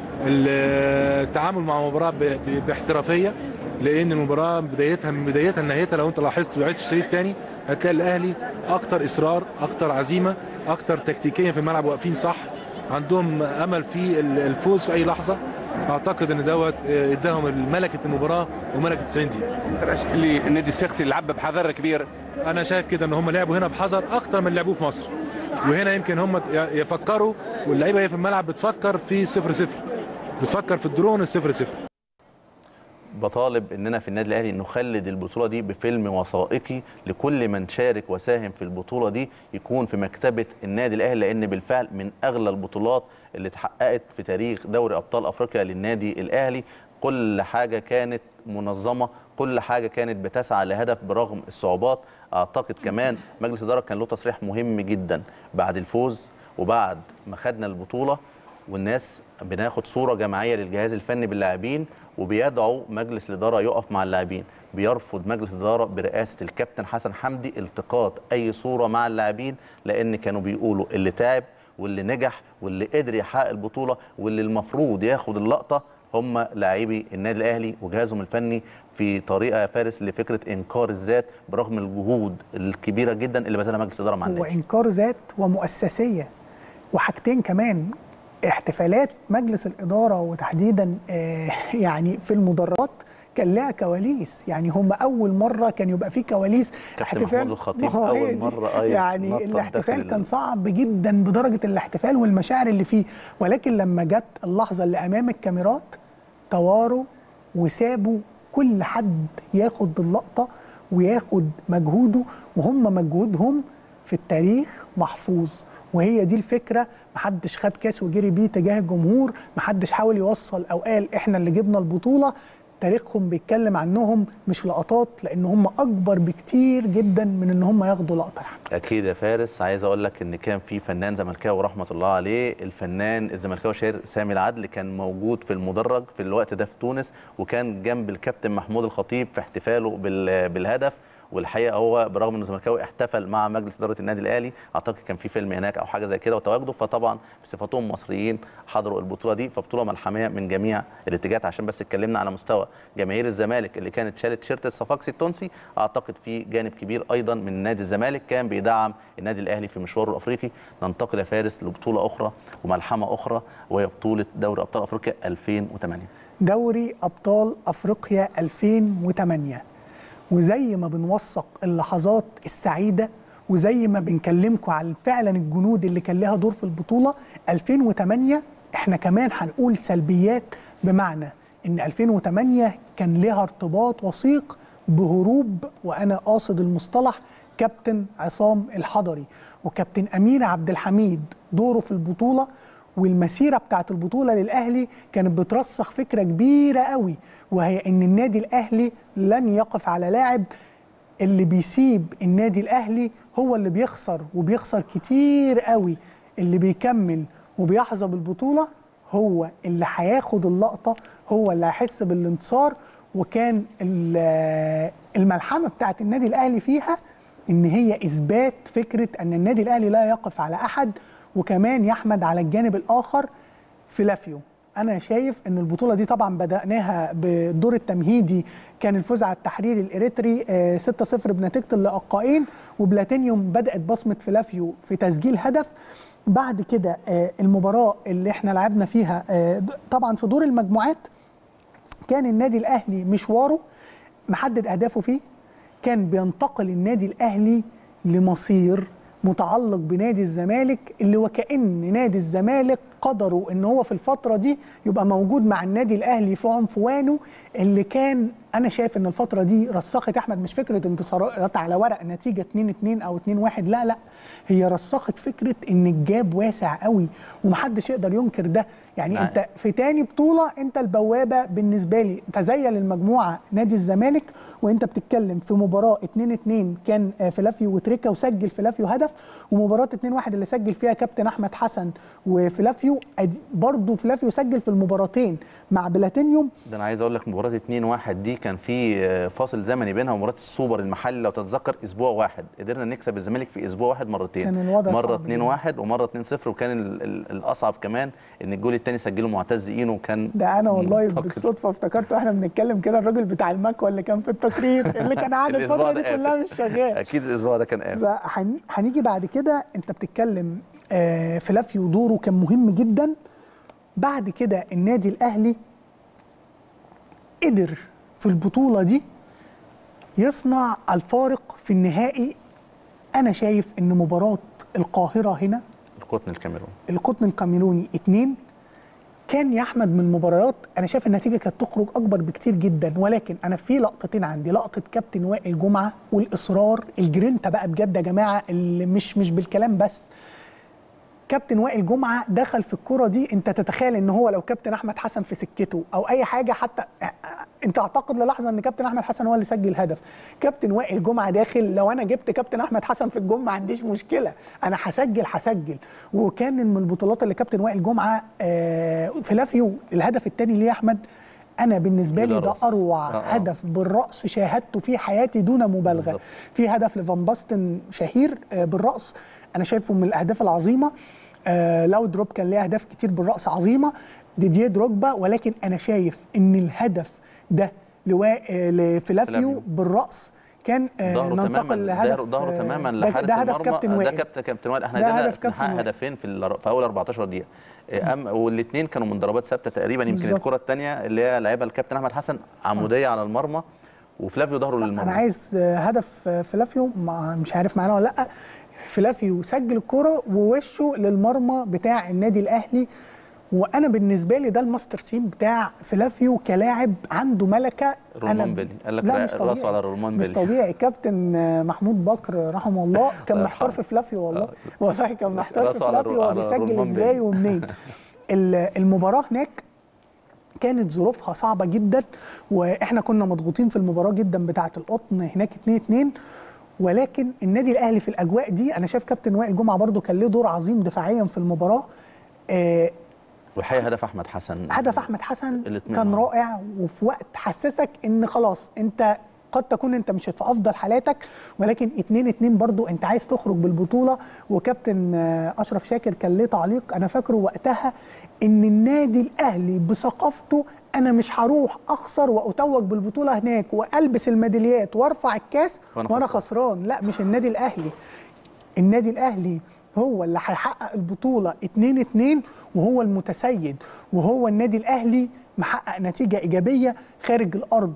التعامل مع مباراة ب- ب- باحترافية لأن المباراة بدايتها من بدايتها لنهايتها لو أنت لاحظت وعدت الشريط تاني هتلاقي الأهلي أكتر إصرار أكتر عزيمة أكتر تكتيكيا في الملعب واقفين صح عندهم أمل في ال- الفوز في أي لحظة أعتقد إن دوت آه، إداهم ملكة المباراة وملكة 90 دقيقة تراش اللي النادي الصفاقسي لعب بحذر كبير انا شايف كده ان هم لعبوا هنا بحذر اكتر من لعبوه في مصر وهنا يمكن هم يفكروا واللعيبه هي في الملعب بتفكر في صفر صفر بتفكر في الدرون الصفر صفر بطالب اننا في النادي الاهلي نخلد البطوله دي بفيلم وثائقي لكل من شارك وساهم في البطوله دي يكون في مكتبه النادي الاهلي لان بالفعل من اغلى البطولات اللي اتحققت في تاريخ دوري ابطال افريقيا للنادي الاهلي كل حاجه كانت منظمه كل حاجه كانت بتسعى لهدف برغم الصعوبات اعتقد كمان مجلس الاداره كان له تصريح مهم جدا بعد الفوز وبعد ما خدنا البطوله والناس بناخد صوره جماعيه للجهاز الفني باللاعبين وبيدعو مجلس الاداره يقف مع اللاعبين بيرفض مجلس الاداره برئاسه الكابتن حسن حمدي التقاط اي صوره مع اللاعبين لان كانوا بيقولوا اللي تعب واللي نجح واللي قدر يحقق البطوله واللي المفروض ياخد اللقطه هم لاعبي النادي الاهلي وجهازهم الفني في طريقه يا فارس لفكره انكار الذات برغم الجهود الكبيره جدا اللي بذلها مجلس الاداره مع هو النادي انكار ذات ومؤسسيه وحاجتين كمان احتفالات مجلس الاداره وتحديدا آه، يعني في المدرجات كان لها كواليس يعني هم اول مره كان يبقى في كواليس كابتن محمود الخطيب ما هو هي أول دي. مرة أيوة يعني نطط داخل الاحتفال ال- كان صعب جدا بدرجه الاحتفال والمشاعر اللي فيه ولكن لما جت اللحظه اللي امام الكاميرات تواروا وسابوا كل حد ياخد اللقطه وياخد مجهوده وهم مجهودهم في التاريخ محفوظ وهي دي الفكره محدش خد كاس وجري بيه تجاه الجمهور محدش حاول يوصل او قال احنا اللي جبنا البطوله تاريخهم بيتكلم عنهم مش لقطات لان هم اكبر بكتير جدا من ان هم ياخدوا لقطه يعني. اكيد يا فارس عايز اقول لك ان كان في فنان زملكاوي رحمه الله عليه الفنان الزملكاوي الشهير سامي العدل كان موجود في المدرج في الوقت ده في تونس وكان جنب الكابتن محمود الخطيب في احتفاله بال- بالهدف والحقيقه هو برغم انه زملكاوي احتفل مع مجلس اداره النادي الاهلي اعتقد كان في فيلم هناك او حاجه زي كده وتواجده فطبعا بصفتهم مصريين حضروا البطوله دي فبطوله ملحميه من جميع الاتجاهات عشان بس اتكلمنا على مستوى جماهير الزمالك اللي كانت شالت تيشيرت الصفاقسي التونسي اعتقد في جانب كبير ايضا من نادي الزمالك كان بيدعم النادي الاهلي في مشواره الافريقي ننتقل يا فارس لبطوله اخرى وملحمه اخرى وهي بطوله دوري ابطال افريقيا 2008 دوري ابطال افريقيا 2008 وزي ما بنوثق اللحظات السعيده وزي ما بنكلمكم على فعلا الجنود اللي كان لها دور في البطوله 2008 احنا كمان هنقول سلبيات بمعنى ان 2008 كان لها ارتباط وثيق بهروب وانا قاصد المصطلح كابتن عصام الحضري وكابتن امير عبد الحميد دوره في البطوله والمسيره بتاعت البطوله للاهلي كانت بترسخ فكره كبيره قوي وهي ان النادي الاهلي لن يقف على لاعب اللي بيسيب النادي الاهلي هو اللي بيخسر وبيخسر كتير قوي اللي بيكمل وبيحظى بالبطوله هو اللي هياخد اللقطه هو اللي هيحس بالانتصار وكان ال- الملحمه بتاعت النادي الاهلي فيها ان هي اثبات فكره ان النادي الاهلي لا يقف على احد وكمان يحمد على الجانب الاخر فلافيو انا شايف ان البطوله دي طبعا بداناها بالدور التمهيدي كان الفوز على التحرير الاريتري آه، 6-0 بنتيجه اللقاءين وبلاتينيوم بدات بصمه فلافيو في تسجيل هدف بعد كده آه، المباراه اللي احنا لعبنا فيها آه، د- طبعا في دور المجموعات كان النادي الاهلي مشواره محدد اهدافه فيه كان بينتقل النادي الاهلي لمصير متعلق بنادي الزمالك اللي وكأن نادي الزمالك قدروا ان هو في الفتره دي يبقى موجود مع النادي الاهلي في عنفوانه اللي كان انا شايف ان الفتره دي رسخت احمد مش فكره انتصارات على ورق نتيجه 2 2 او 2 1 لا لا هي رسخت فكره ان الجاب واسع قوي ومحدش يقدر ينكر ده يعني نعم. انت في تاني بطوله انت البوابه بالنسبه لي تزيل المجموعه نادي الزمالك وانت بتتكلم في مباراه 2 2 كان آه، فلافيو وتريكا وسجل فلافيو هدف ومباراه 2 1 اللي سجل فيها كابتن احمد حسن وفلافيو أدي- برضه فلافيو سجل في المباراتين مع بلاتينيوم ده انا عايز اقول لك مباراه 2 1 دي كان في آه، فاصل زمني بينها ومباراه السوبر المحلي لو تتذكر اسبوع واحد قدرنا نكسب الزمالك في اسبوع واحد مرتين كان الوضع مره صعب 2 1 ومره 2 0 وكان ال- ال- الاصعب كمان ان الجول الثاني سجله معتز اينو وكان ده انا والله معتقد. بالصدفه افتكرت واحنا بنتكلم كده الراجل بتاع المكوى اللي كان في التقرير اللي كان قاعد الأسبوع الفتره دي ده كلها قافل. مش شغال اكيد الاسبوع ده كان قافل فهني- هنيجي بعد كده انت بتتكلم آه، فلافيو دوره كان مهم جدا بعد كده النادي الاهلي قدر في البطوله دي يصنع الفارق في النهائي انا شايف ان مباراه القاهره هنا القطن الكاميرون القطن الكاميروني اتنين كان يا احمد من المباريات انا شايف النتيجه كانت تخرج اكبر بكتير جدا ولكن انا في لقطتين عندي لقطه كابتن وائل جمعه والاصرار الجرينتا بقى بجد يا جماعه اللي مش مش بالكلام بس كابتن وائل جمعه دخل في الكرة دي انت تتخيل ان هو لو كابتن احمد حسن في سكته او اي حاجه حتى انت اعتقد للحظه ان كابتن احمد حسن هو اللي سجل هدف كابتن وائل جمعه داخل لو انا جبت كابتن احمد حسن في الجون ما عنديش مشكله انا هسجل هسجل وكان من البطولات اللي كابتن وائل جمعه آه فلافيو الهدف الثاني ليه يا احمد انا بالنسبه لي ده بالرأس. اروع آه، آه. هدف بالراس شاهدته في حياتي دون مبالغه بالظبط. في هدف لفان باستن شهير آه، بالراس انا شايفه من الاهداف العظيمه آه لاو دروب كان ليه اهداف كتير بالراس عظيمه ديديه دروجبا ولكن انا شايف ان الهدف ده لوا... آه لفلافيو فلافيو. بالراس كان آه ظهره ننتقل تماما لهدف ظهره ظهره آه، تماما ده- لحارس ده هدف المرمى كابتن ده وائل كابتن كابتن وائل احنا ده قدرنا هدف كابتن نحقق وائل. هدفين في الر- في اول 14 دقيقه أم والاثنين كانوا من ضربات ثابته تقريبا يمكن بالظبط. الكره الثانيه اللي هي لعبها الكابتن احمد حسن عموديه على المرمى وفلافيو ظهره للمرمى انا عايز آه، هدف آه، فلافيو مع مش عارف معانا ولا لا فلافيو سجل الكرة ووشه للمرمى بتاع النادي الاهلي وانا بالنسبه لي ده الماستر سين بتاع فلافيو كلاعب عنده ملكه رومان بيلي قال لك لا را- مش راسه طبيعي. على رومان مش بيلي. طبيعي كابتن محمود بكر رحمه الله كان الله محتار يرحمه. في فلافيو والله آه. والله كان محتار في راسه على فلافيو رو- هو على بيسجل رومان ازاي بيلي. ومنين ال- المباراه هناك كانت ظروفها صعبه جدا واحنا كنا مضغوطين في المباراه جدا بتاعه القطن هناك 2 2 ولكن النادي الاهلي في الاجواء دي انا شايف كابتن وائل جمعه برده كان له دور عظيم دفاعيا في المباراه آه والحقيقه هدف احمد حسن هدف احمد حسن الاتنين كان مع بعض. رائع وفي وقت حسسك ان خلاص انت قد تكون انت مش في افضل حالاتك ولكن 2 2 برضو انت عايز تخرج بالبطوله وكابتن آه، اشرف شاكر كان ليه تعليق انا فاكره وقتها ان النادي الاهلي بثقافته انا مش هروح اخسر واتوج بالبطوله هناك والبس الميداليات وارفع الكاس وأنا وانا خسران. خسران لا مش النادي الاهلي النادي الاهلي هو اللي هيحقق البطوله 2 2 وهو المتسيد وهو النادي الاهلي محقق نتيجه ايجابيه خارج الارض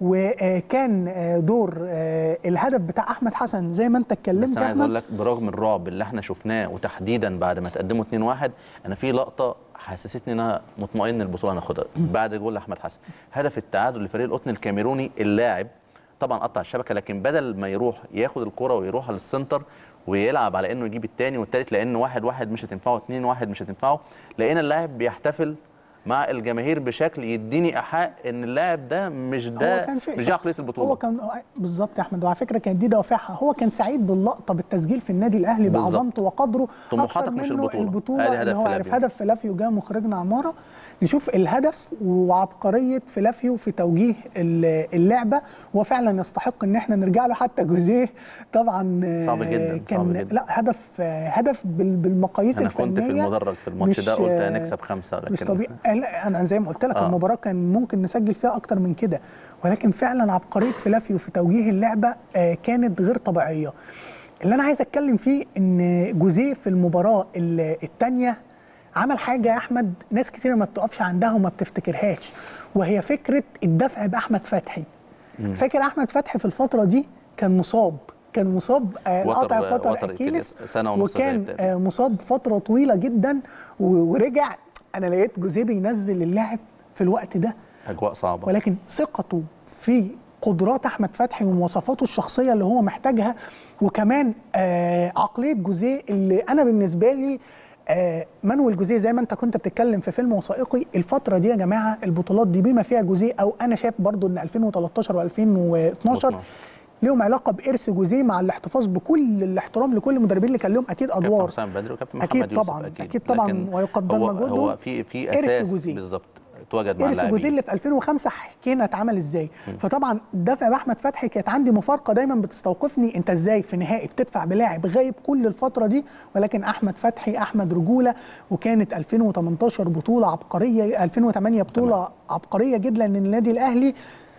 وكان آه، دور آه، الهدف بتاع احمد حسن زي ما انت اتكلمت بس انا يا عايز اقول احمد لك برغم الرعب اللي احنا شفناه وتحديدا بعد ما تقدموا 2-1 انا في لقطه حسستني ان انا مطمئن البطوله هناخدها بعد جول احمد حسن هدف التعادل لفريق القطن الكاميروني اللاعب طبعا قطع الشبكه لكن بدل ما يروح ياخد الكره ويروح للسنتر ويلعب على انه يجيب الثاني والثالث لان واحد واحد مش هتنفعه اثنين واحد مش هتنفعه لقينا اللاعب بيحتفل مع الجماهير بشكل يديني ايحاء ان اللاعب ده مش ده هو كان شيء مش دي شخصي. عقليه البطوله هو كان بالظبط يا احمد وعلى فكره كانت دي دوافعها هو كان سعيد باللقطه بالتسجيل في النادي الاهلي بالظبط. بعظمته وقدره طموحاتك أكتر مش منه البطولة. البطوله آدي اللي هدف هو عارف فلافيو. هدف فلافيو جه مخرجنا عماره نشوف الهدف وعبقريه فلافيو في توجيه ال- اللعبه هو فعلا يستحق ان احنا نرجع له حتى جوزيه طبعا آه، صعب جداً، كان صعب جداً. لا هدف آه، هدف بال- بالمقاييس انا الفنيه كنت في المدرج في الماتش مش- ده قلت آه، هنكسب خمسه لكن مش طبيعي آه، لا انا زي ما قلت لك آه. المباراه كان ممكن نسجل فيها اكتر من كده ولكن فعلا عبقريه فلافيو في توجيه اللعبه آه، كانت غير طبيعيه اللي انا عايز اتكلم فيه ان جوزيه في المباراه الثانيه عمل حاجه يا احمد ناس كتير ما بتقفش عندها وما بتفتكرهاش وهي فكره الدفع باحمد فتحي فاكر احمد فتحي في الفتره دي كان مصاب كان مصاب آه، وتر- قطع فتره وتر اكيلس سنة ونص وكان غايب تقريباً. آه، مصاب فتره طويله جدا و- ورجع انا لقيت جوزيه بينزل اللاعب في الوقت ده اجواء صعبه ولكن ثقته في قدرات احمد فتحي ومواصفاته الشخصيه اللي هو محتاجها وكمان آه عقليه جوزيه اللي انا بالنسبه لي آه مانويل جوزيه زي ما انت كنت بتتكلم في فيلم وثائقي الفتره دي يا جماعه البطولات دي بما فيها جوزيه او انا شايف برضو ان 2013 و2012 ليهم علاقه بارث جوزيه مع الاحتفاظ بكل الاحترام لكل المدربين اللي كان لهم اكيد كابتن ادوار حسام بدري وكابتن أكيد محمد يوسف طبعاً، اكيد أكيد طبعاً، لكن ويقدر هو مجهودهم. هو في في إرث اساس جوزيه. بالظبط اتوجد مع ارث جوزيه اللاعبين اللي في 2005 حكينا اتعمل ازاي فطبعا دفع باحمد فتحي كانت عندي مفارقه دايما بتستوقفني انت ازاي في نهائي بتدفع بلاعب غايب كل الفتره دي ولكن احمد فتحي احمد رجوله وكانت 2018 بطوله عبقريه 2008 بطوله عبقريه جدا لان النادي الاهلي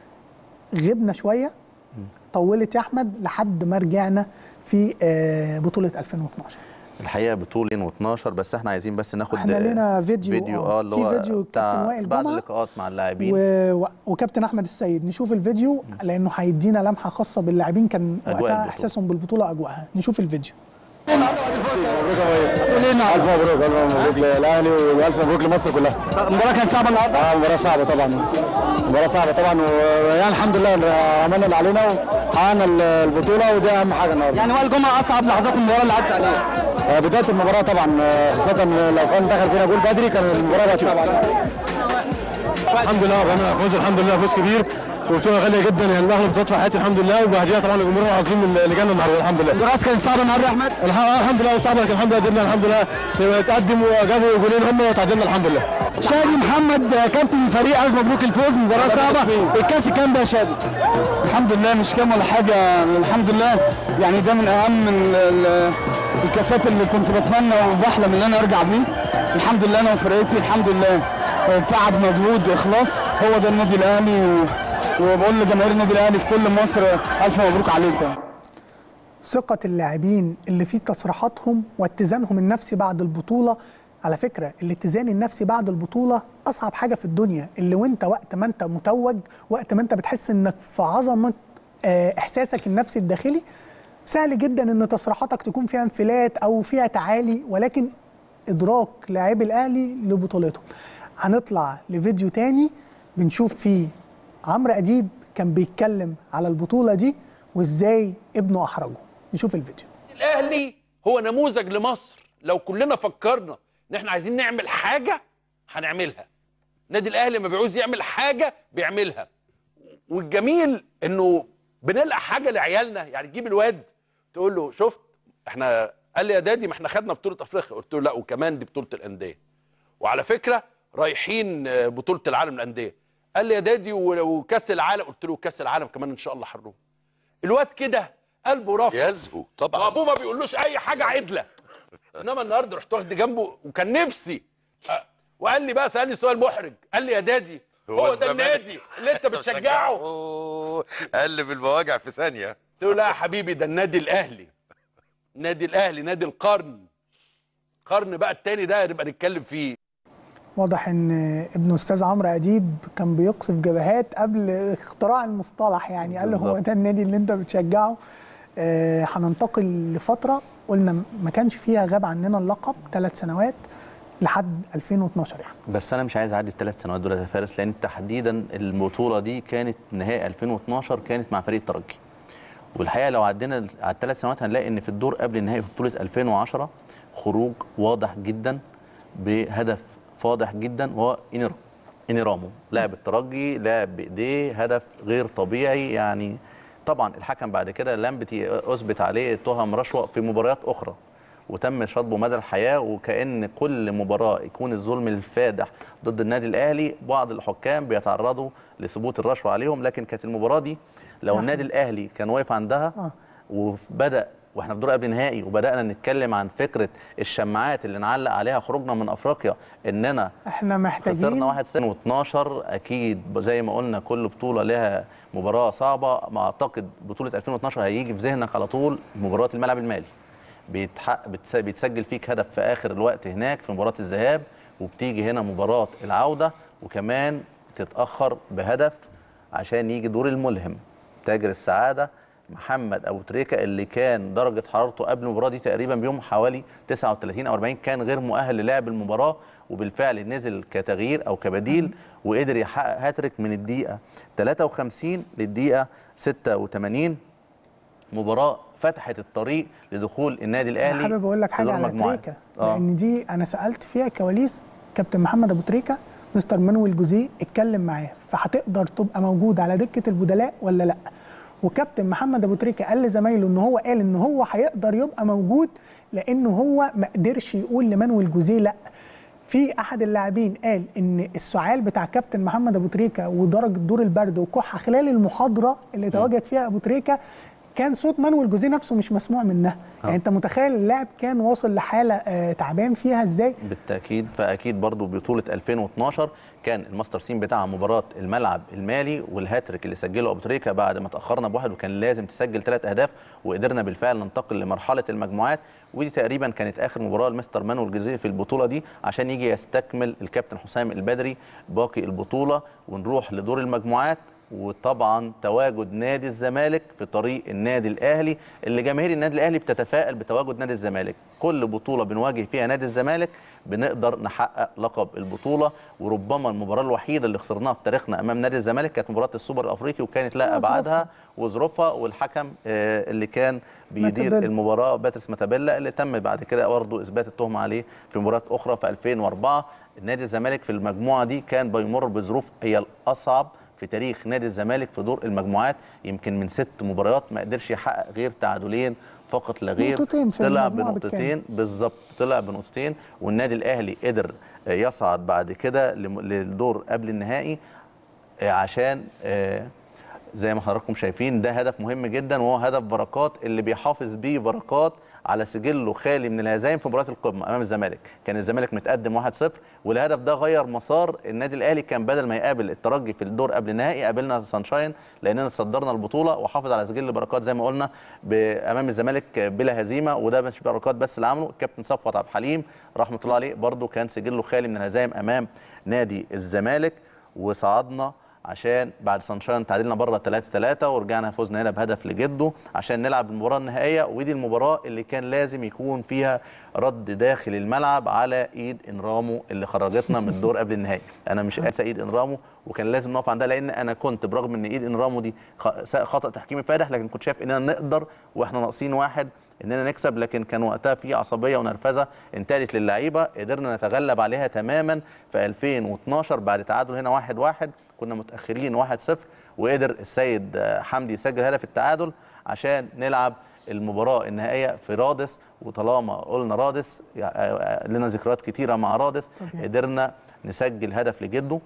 غبنا شويه طولت يا احمد لحد ما رجعنا في آه، بطوله 2012 الحقيقه بطوله 12 بس احنا عايزين بس ناخد احنا لنا فيديو، فيديو آه، اه اللي في هو فيديو بتاع كابتن وائل بعد جمعة اللقاءات مع اللاعبين و... و- وكابتن احمد السيد نشوف الفيديو لانه هيدينا لمحه خاصه باللاعبين كان أجواء وقتها البطولة. احساسهم بالبطوله اجواءها نشوف الفيديو الف مبروك الف مبروك للاهلي والف مبروك لمصر كلها المباراه كانت صعبه النهارده؟ اه مباراه صعبه طبعا مباراه صعبه طبعا ويعني الحمد لله عملنا اللي علينا وحققنا البطوله ودي اهم حاجه النهارده يعني وائل جمعه اصعب لحظات المباراه اللي عدت عليها آه، بدايه المباراه طبعا آه، خاصه لو كان دخل فينا جول بدري كان المباراه بقت صعبه علينا الحمد لله بقينا فوز الحمد لله فوز كبير وبطوله غاليه جدا يعني الاهلي بطولات في حياتي الحمد لله وبهديها طبعا للجمهور العظيم اللي جانا النهارده الحمد لله الراس كانت صعبه النهارده يا احمد الح- الحمد لله صعبه لكن الحمد لله قدرنا الحمد لله نتقدم وجابوا جولين هم وتعادلنا الحمد لله شادي محمد آه، كابتن الفريق الف مبروك الفوز مباراه صعبه الكاس كام ده يا شادي الحمد لله مش كام ولا حاجه الحمد لله يعني ده من اهم ال- ال- الكاسات اللي كنت بتمنى وبحلم ان انا ارجع بيه الحمد لله انا وفرقتي الحمد لله آه، تعب مجهود اخلاص هو ده النادي الاهلي و- وبقول لجماهير النادي الاهلي في كل مصر الف مبروك عليكم ثقه اللاعبين اللي في تصريحاتهم واتزانهم النفسي بعد البطوله على فكره الاتزان النفسي بعد البطوله اصعب حاجه في الدنيا اللي وانت وقت ما انت متوج وقت ما انت بتحس انك في عظمه آه، احساسك النفسي الداخلي سهل جدا ان تصريحاتك تكون فيها انفلات او فيها تعالي ولكن ادراك لاعبي الاهلي لبطولتهم هنطلع لفيديو تاني بنشوف فيه عمرو اديب كان بيتكلم على البطوله دي وازاي ابنه احرجه نشوف الفيديو الاهلي هو نموذج لمصر لو كلنا فكرنا ان احنا عايزين نعمل حاجه هنعملها نادي الاهلي لما بيعوز يعمل حاجه بيعملها والجميل انه بنلقى حاجه لعيالنا يعني تجيب الواد تقول له شفت احنا قال لي يا دادي ما احنا خدنا بطوله افريقيا قلت له لا وكمان دي بطوله الانديه وعلى فكره رايحين آه، بطوله العالم للانديه قال لي يا دادي و- وكاس العالم قلت له كاس العالم كمان ان شاء الله هنروح الواد كده قلبه رافع يزهو طبعا وابوه ما بيقولوش اي حاجه عدله انما النهارده رحت واخد جنبه وكان نفسي أه، وقال لي بقى سالني سؤال محرج قال لي يا دادي هو, ده الزمالك. النادي اللي انت بتشجعه أوه، قلب المواجع في ثانيه قلت له لا يا حبيبي ده النادي الاهلي نادي الاهلي نادي القرن قرن بقى التاني ده نبقى نتكلم فيه واضح ان ابن استاذ عمرو اديب كان بيقصف جبهات قبل اختراع المصطلح يعني قال له هو بالظبط. ده النادي اللي انت بتشجعه آه، هننتقل لفتره قلنا ما كانش فيها غاب عننا اللقب ثلاث سنوات لحد 2012 يعني بس انا مش عايز اعدي الثلاث سنوات دول يا فارس لان تحديدا البطوله دي كانت نهائي 2012 كانت مع فريق الترجي والحقيقه لو عدينا على الثلاث سنوات هنلاقي ان في الدور قبل النهائي في بطوله 2010 خروج واضح جدا بهدف فاضح جدا وهو إنيرا- انيرامو لاعب الترجي لاعب بايديه هدف غير طبيعي يعني طبعا الحكم بعد كده لم بتي- اثبت عليه تهم رشوه في مباريات اخرى وتم شطبه مدى الحياه وكان كل مباراه يكون الظلم الفادح ضد النادي الاهلي بعض الحكام بيتعرضوا لثبوت الرشوه عليهم لكن كانت المباراه دي لو نعم. النادي الاهلي كان واقف عندها آه. وبدا واحنا في دور قبل نهائي وبدانا نتكلم عن فكره الشماعات اللي نعلق عليها خروجنا من افريقيا اننا احنا محتاجين خسرنا 1 0 و12 اكيد زي ما قلنا كل بطوله لها مباراه صعبه ما اعتقد بطوله 2012 هيجي في ذهنك على طول مباراه الملعب المالي بيتحق بتس- بيتسجل فيك هدف في اخر الوقت هناك في مباراه الذهاب وبتيجي هنا مباراه العوده وكمان تتاخر بهدف عشان يجي دور الملهم تاجر السعاده محمد ابو تريكه اللي كان درجه حرارته قبل المباراه دي تقريبا بيوم حوالي 39 او 40 كان غير مؤهل للعب المباراه وبالفعل نزل كتغيير او كبديل وقدر يحقق هاتريك من الدقيقه 53 للدقيقه 86 مباراه فتحت الطريق لدخول النادي الاهلي انا حابب اقول لك في حاجه دور على المجموعات. تريكا آه. لان دي انا سالت فيها كواليس كابتن محمد ابو تريكه مستر مانويل جوزيه اتكلم معاه فهتقدر تبقى موجود على دكه البدلاء ولا لا وكابتن محمد ابو تريكه قال لزمايله ان هو قال ان هو هيقدر يبقى موجود لانه هو ما قدرش يقول لمانويل جوزيه لا في احد اللاعبين قال ان السعال بتاع كابتن محمد ابو تريكه ودرجه دور البرد وكحه خلال المحاضره اللي تواجد فيها ابو تريكه كان صوت مانويل جوزيه نفسه مش مسموع منها يعني انت متخيل اللاعب كان واصل لحاله آه تعبان فيها ازاي بالتاكيد فاكيد برضو بطوله 2012 كان الماستر سين بتاعها مباراه الملعب المالي والهاتريك اللي سجله ابو تريكه بعد ما تاخرنا بواحد وكان لازم تسجل ثلاث اهداف وقدرنا بالفعل ننتقل لمرحله المجموعات ودي تقريبا كانت اخر مباراه لمستر مانويل جوزيه في البطوله دي عشان يجي يستكمل الكابتن حسام البدري باقي البطوله ونروح لدور المجموعات وطبعا تواجد نادي الزمالك في طريق النادي الاهلي اللي جماهير النادي الاهلي بتتفائل بتواجد نادي الزمالك كل بطوله بنواجه فيها نادي الزمالك بنقدر نحقق لقب البطوله وربما المباراه الوحيده اللي خسرناها في تاريخنا امام نادي الزمالك كانت مباراه السوبر الافريقي وكانت لها آه، ابعادها وظروفها والحكم آه، اللي كان بيدير ماتابيلا. المباراه باتريس ماتابيلا اللي تم بعد كده برضه اثبات التهمه عليه في مباراه اخرى في 2004 نادي الزمالك في المجموعه دي كان بيمر بظروف هي الاصعب في تاريخ نادي الزمالك في دور المجموعات يمكن من ست مباريات ما قدرش يحقق غير تعادلين فقط لا غير نقطتين في طلع المجموعة بنقطتين بالظبط طلع بنقطتين والنادي الاهلي قدر آه، يصعد بعد كده لم- للدور قبل النهائي آه، عشان آه، زي ما حضراتكم شايفين ده هدف مهم جدا وهو هدف بركات اللي بيحافظ بيه بركات على سجله خالي من الهزايم في مباراه القمه امام الزمالك كان الزمالك متقدم 1-0 والهدف ده غير مسار النادي الاهلي كان بدل ما يقابل الترجي في الدور قبل النهائي قابلنا سانشاين لاننا تصدرنا البطوله وحافظ على سجل بركات زي ما قلنا ب- امام الزمالك بلا هزيمه وده مش بركات بس اللي عمله الكابتن صفوت عبد الحليم رحمه الله عليه برده كان سجله خالي من الهزايم امام نادي الزمالك وصعدنا عشان بعد سانشاين تعادلنا بره 3 3 ورجعنا فوزنا هنا بهدف لجده عشان نلعب المباراه النهائيه ودي المباراه اللي كان لازم يكون فيها رد داخل الملعب على ايد انرامو اللي خرجتنا من الدور قبل النهائي انا مش انسى ايد انرامو وكان لازم نقف عندها لان انا كنت برغم ان ايد انرامو دي خ- خطا تحكيمي فادح لكن كنت شايف اننا نقدر واحنا ناقصين واحد اننا نكسب لكن كان وقتها في عصبيه ونرفزه انتقلت للعيبه قدرنا نتغلب عليها تماما في 2012 بعد تعادل هنا 1-1 واحد واحد كنا متاخرين 1-0 وقدر السيد آه، حمدي يسجل هدف التعادل عشان نلعب المباراه النهائيه في رادس وطالما قلنا رادس يع- آه، لنا ذكريات كتيره مع رادس طبيعي. قدرنا نسجل هدف لجده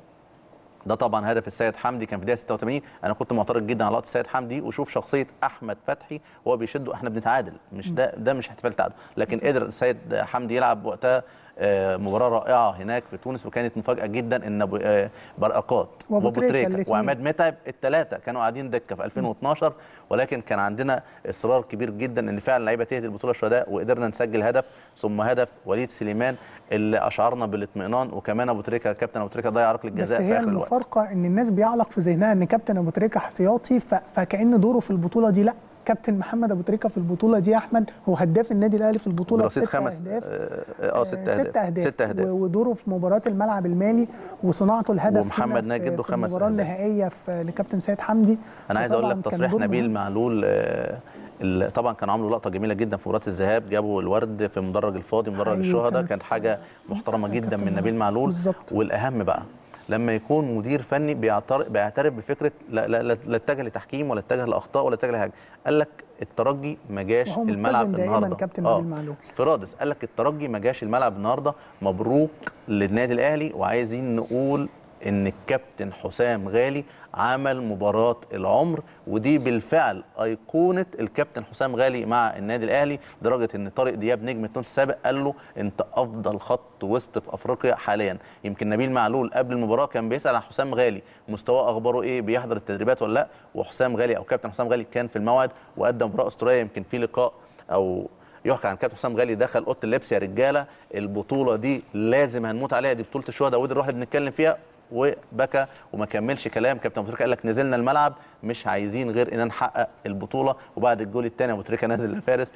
ده طبعا هدف السيد حمدي كان في دقيقه 86 انا كنت معترض جدا على لقطه السيد حمدي وشوف شخصيه احمد فتحي وهو بيشده احنا بنتعادل مش ده ده مش احتفال تعادل لكن قدر السيد حمدي يلعب وقتها آه، مباراه رائعه هناك في تونس وكانت مفاجاه جدا ان أبو- آه، برقات وأبو تريكة وبوتريكا الاتنين. وعماد متعب الثلاثه كانوا قاعدين دكه في 2012 ولكن كان عندنا اصرار كبير جدا ان فعلا اللعيبه تهدي البطوله الشهداء وقدرنا نسجل هدف ثم هدف وليد سليمان اللي اشعرنا بالاطمئنان وكمان ابو تريكه كابتن ابو تريكه ضيع ركله بس جزاء في هي اخر الوقت المفارقه ان الناس بيعلق في ذهنها ان كابتن ابو تريكه احتياطي ف... فكان دوره في البطوله دي لا كابتن محمد ابو تريكه في البطوله دي يا احمد هو هداف النادي الاهلي في البطوله برصيد بست خمس اهداف اه آه، ست آه، اهداف ست اهداف, ست اهداف و- ودوره في مباراه الملعب المالي وصناعته الهدف ومحمد هنا في- ناجد له في خمس المباراه أهداف. النهائيه في لكابتن سيد حمدي انا عايز اقول فطبعاً لك كان تصريح دور نبيل مهم. معلول آه، ال- طبعا كانوا عملوا لقطه جميله جدا في مباراه الذهاب جابوا الورد في مدرج الفاضي مدرج أيوة، الشهداء كانت- كانت حاجه محترمه جدا كابتن من نبيل معلول بالظبط. والاهم بقى لما يكون مدير فني بيعترف بيعترف بفكره لا لا لا لا اتجه لتحكيم ولا اتجه لاخطاء ولا اتجه لحاجه قال لك الترجي ما جاش وهو الملعب ملتزم دائما النهارده كابتن آه. نبيل معلول. في رادس قال لك الترجي ما جاش الملعب النهارده مبروك للنادي الاهلي وعايزين نقول ان الكابتن حسام غالي عمل مباراه العمر ودي بالفعل ايقونه الكابتن حسام غالي مع النادي الاهلي لدرجه ان طارق دياب نجم التونسي السابق قال له انت افضل خط وسط في افريقيا حاليا يمكن نبيل معلول قبل المباراه كان بيسال عن حسام غالي مستواه اخباره ايه بيحضر التدريبات ولا لا وحسام غالي او كابتن حسام غالي كان في الموعد وقدم مباراه اسطوريه يمكن في لقاء او يحكى عن كابتن حسام غالي دخل اوضه اللبس يا رجاله البطوله دي لازم هنموت عليها دي بطوله الشهداء ودي الروح اللي بنتكلم فيها وبكى وما كملش كلام كابتن ابو تريكه قال لك نزلنا الملعب مش عايزين غير ان نحقق البطوله وبعد الجول الثاني ابو تريكه نازل لفارس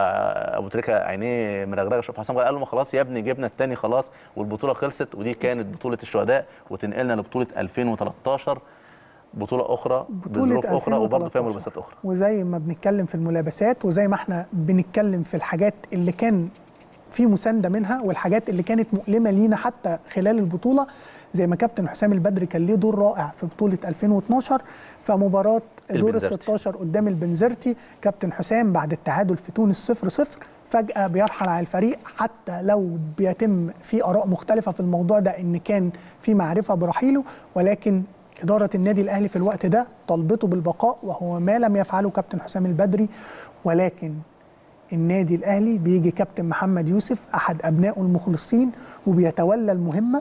فابو تريكه عينيه مرغرغه شوف حسام غالي قال له ما خلاص يا ابني جبنا الثاني خلاص والبطوله خلصت ودي كانت بطوله الشهداء وتنقلنا لبطوله 2013 بطوله اخرى بظروف اخرى وبرضه فيها 2013. ملابسات اخرى وزي ما بنتكلم في الملابسات وزي ما احنا بنتكلم في الحاجات اللي كان في مسانده منها والحاجات اللي كانت مؤلمه لينا حتى خلال البطوله زي ما كابتن حسام البدري كان ليه دور رائع في بطوله 2012 فمباراه دور ال البنزرتي. 16 قدام البنزرتي كابتن حسام بعد التعادل في تونس 0-0 فجأة بيرحل على الفريق حتى لو بيتم في آراء مختلفة في الموضوع ده إن كان في معرفة برحيله ولكن إدارة النادي الأهلي في الوقت ده طلبته بالبقاء وهو ما لم يفعله كابتن حسام البدري ولكن النادي الأهلي بيجي كابتن محمد يوسف أحد أبنائه المخلصين وبيتولى المهمة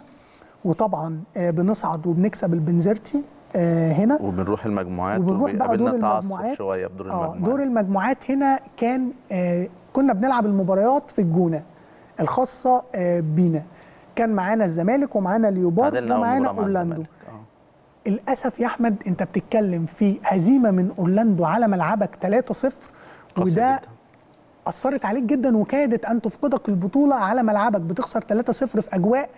وطبعا آه، بنصعد وبنكسب البنزرتي آه، هنا وبنروح المجموعات وبنروح بقى دور وبيقابلنا تعثر المجموعات شويه في دور اه المجموعات دور المجموعات هنا كان آه كنا بنلعب المباريات في الجونه الخاصه آه بينا كان معانا الزمالك ومعانا اليوبار تعادلنا أول ومعانا مباراة مع اورلاندو الزمالك. آه. للاسف يا احمد انت بتتكلم في هزيمه من اورلاندو على ملعبك 3-0 قاسي وده جداً. اثرت عليك جدا وكادت ان تفقدك البطوله على ملعبك بتخسر 3-0 في اجواء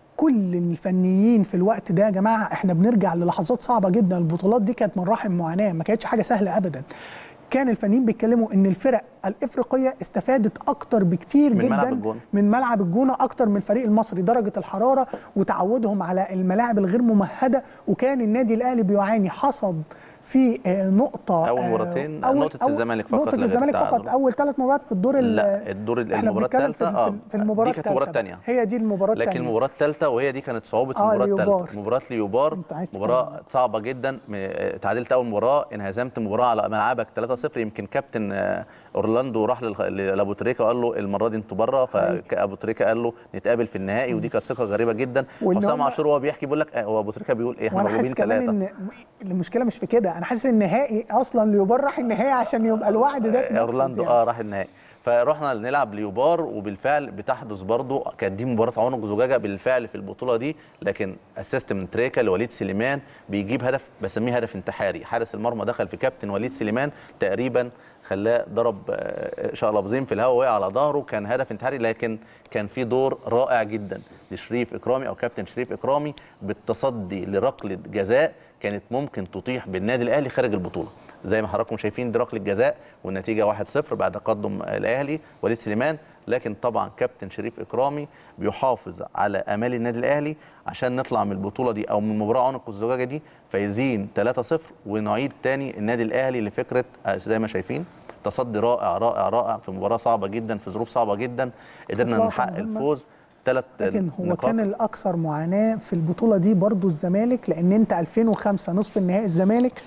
كل الفنيين في الوقت ده يا جماعه احنا بنرجع للحظات صعبه جدا البطولات دي كانت مراحم معاناه ما كانتش حاجه سهله ابدا كان الفنيين بيتكلموا ان الفرق الافريقيه استفادت اكتر بكتير من جدا ملعب الجونة. من ملعب الجونه اكتر من الفريق المصري درجه الحراره وتعودهم على الملاعب الغير ممهده وكان النادي الاهلي بيعاني حصد في آه، نقطه أول آه، مرتين، أول- نقطة أول- الزمالك فقط نقطه لا غير الزمالك فقط التعادل. اول ثلاث مباريات في الدور ال- لا الدور احنا المباراه بنتكلم في, الثالثه في, في المباراه دي كانت المباراه التالتة. الثانيه هي دي المباراه لكن الثانيه المباراه الثالثه وهي دي كانت صعوبه آه، المباراه ليوبار. الثالثه مباراه ليوبار أنت عايز مباراه تتكلم. صعبه جدا م- تعادلت اول مباراه انهزمت مباراه على ملعبك 3-0 يمكن كابتن آه، اورلاندو راح للخ- لابو تريكه وقال له المره دي انتوا بره فابو تريكه قال له نتقابل في النهائي ودي كانت ثقه غريبه جدا وإن حسام هم- عاشور وهو بيحكي بيقول لك آه، هو ابو تريكه بيقول ايه احنا وانا مغلوبين حاسس كمان ثلاثه ان المشكله مش في كده انا حاسس ان النهائي اصلا ليوبار راح النهائي عشان يبقى الوعد ده اورلاندو يعني. اه راح النهائي فرحنا نلعب ليوبار وبالفعل بتحدث برضو كانت دي مباراه عنق زجاجه بالفعل في البطوله دي لكن اسيست من تريكا لوليد سليمان بيجيب هدف بسميه هدف انتحاري حارس المرمى دخل في كابتن وليد سليمان تقريبا خلاه ضرب آه، شقلبظين في الهواء وقع على ظهره كان هدف انتحاري لكن كان في دور رائع جدا لشريف اكرامي او كابتن شريف اكرامي بالتصدي لركله جزاء كانت ممكن تطيح بالنادي الاهلي خارج البطوله زي ما حضراتكم شايفين دي ركله جزاء والنتيجه 1-0 بعد تقدم الاهلي وليد سليمان لكن طبعا كابتن شريف اكرامي بيحافظ على امال النادي الاهلي عشان نطلع من البطوله دي او من مباراه عنق الزجاجه دي فايزين 3-0 ونعيد تاني النادي الاهلي لفكره آه، زي ما شايفين تصدي رائع رائع رائع في مباراه صعبه جدا في ظروف صعبه جدا قدرنا إطلاقاً نحقق مهمة. الفوز ثلاث لكن هو كان الاكثر معاناه في البطوله دي برضو الزمالك لان انت 2005 نصف النهائي الزمالك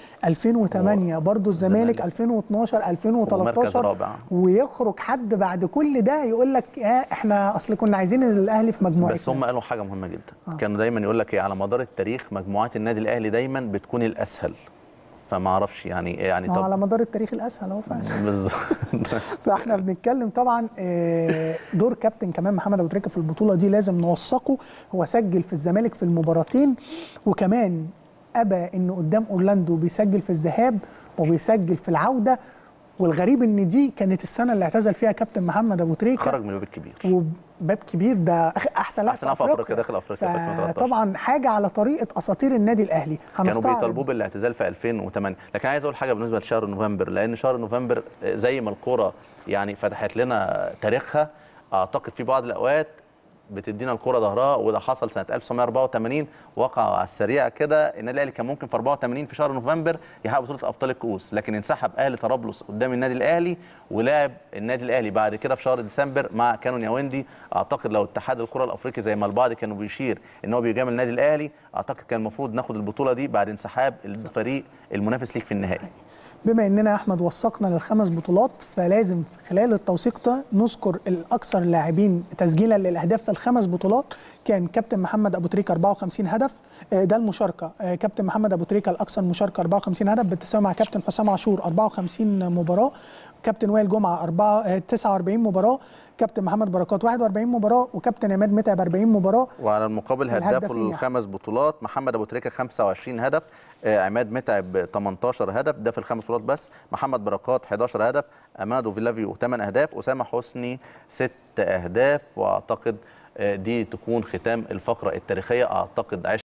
2008 برضو الزمالك 2012 ومركز 2013 رابع. ويخرج حد بعد كل ده يقول لك آه احنا اصل كنا عايزين الاهلي في مجموعتنا بس هم قالوا حاجه مهمه جدا آه. آه. كانوا دايما يقول لك ايه على مدار التاريخ مجموعات النادي الاهلي دايما بتكون الاسهل فما اعرفش يعني يعني ما هو على طب مدار التاريخ الاسهل اهو فعلا بالظبط فاحنا بنتكلم طبعا آه، دور كابتن كمان محمد ابو تريكه في البطوله دي لازم نوثقه هو سجل في الزمالك في المباراتين وكمان ابى انه قدام اورلاندو بيسجل في الذهاب وبيسجل في العوده والغريب ان دي كانت السنه اللي اعتزل فيها كابتن محمد ابو تريكه خرج من الباب الكبير وباب كبير ده أخ- احسن لاعب أحسن لاعب في أفريقيا، داخل أفريقيا في 2013. طبعا حاجه على طريقه اساطير النادي الاهلي كانوا هنستعرض بيطالبوه بالاعتزال في 2008 لكن عايز اقول حاجه بالنسبه لشهر نوفمبر لان شهر نوفمبر زي ما الكوره يعني فتحت لنا تاريخها اعتقد في بعض الاوقات بتدينا الكوره ظهرها وده حصل سنه 1984 وقع على السريع كده النادي الاهلي كان ممكن في 84 في شهر نوفمبر يحقق بطوله ابطال الكؤوس لكن انسحب اهلي طرابلس قدام النادي الاهلي ولعب النادي الاهلي بعد كده في شهر ديسمبر مع كانون ياوندي اعتقد لو اتحاد الكره الافريقي زي ما البعض كانوا بيشير ان هو بيجامل النادي الاهلي اعتقد كان المفروض ناخد البطوله دي بعد انسحاب الفريق المنافس ليك في النهائي بما اننا يا احمد وثقنا للخمس بطولات فلازم خلال التوثيق ده نذكر الاكثر اللاعبين تسجيلا للاهداف في الخمس بطولات كان كابتن محمد ابو تريكه 54 هدف آه، ده المشاركه آه، كابتن محمد ابو تريكه الاكثر مشاركه 54 هدف بالتساوي مع كابتن حسام عاشور 54 مباراه كابتن وائل جمعه 4 49 مباراه كابتن محمد بركات 41 مباراه وكابتن عماد متعب 40 مباراه وعلى المقابل هداف الهدافين يعني. الخمس بطولات محمد ابو تريكه 25 هدف آه، عماد متعب 18 هدف ده في الخمس بطولات بس محمد بركات 11 هدف امادو فيلافيو 8 اهداف اسامه حسني 6 اهداف واعتقد آه، دي تكون ختام الفقره التاريخيه اعتقد عشت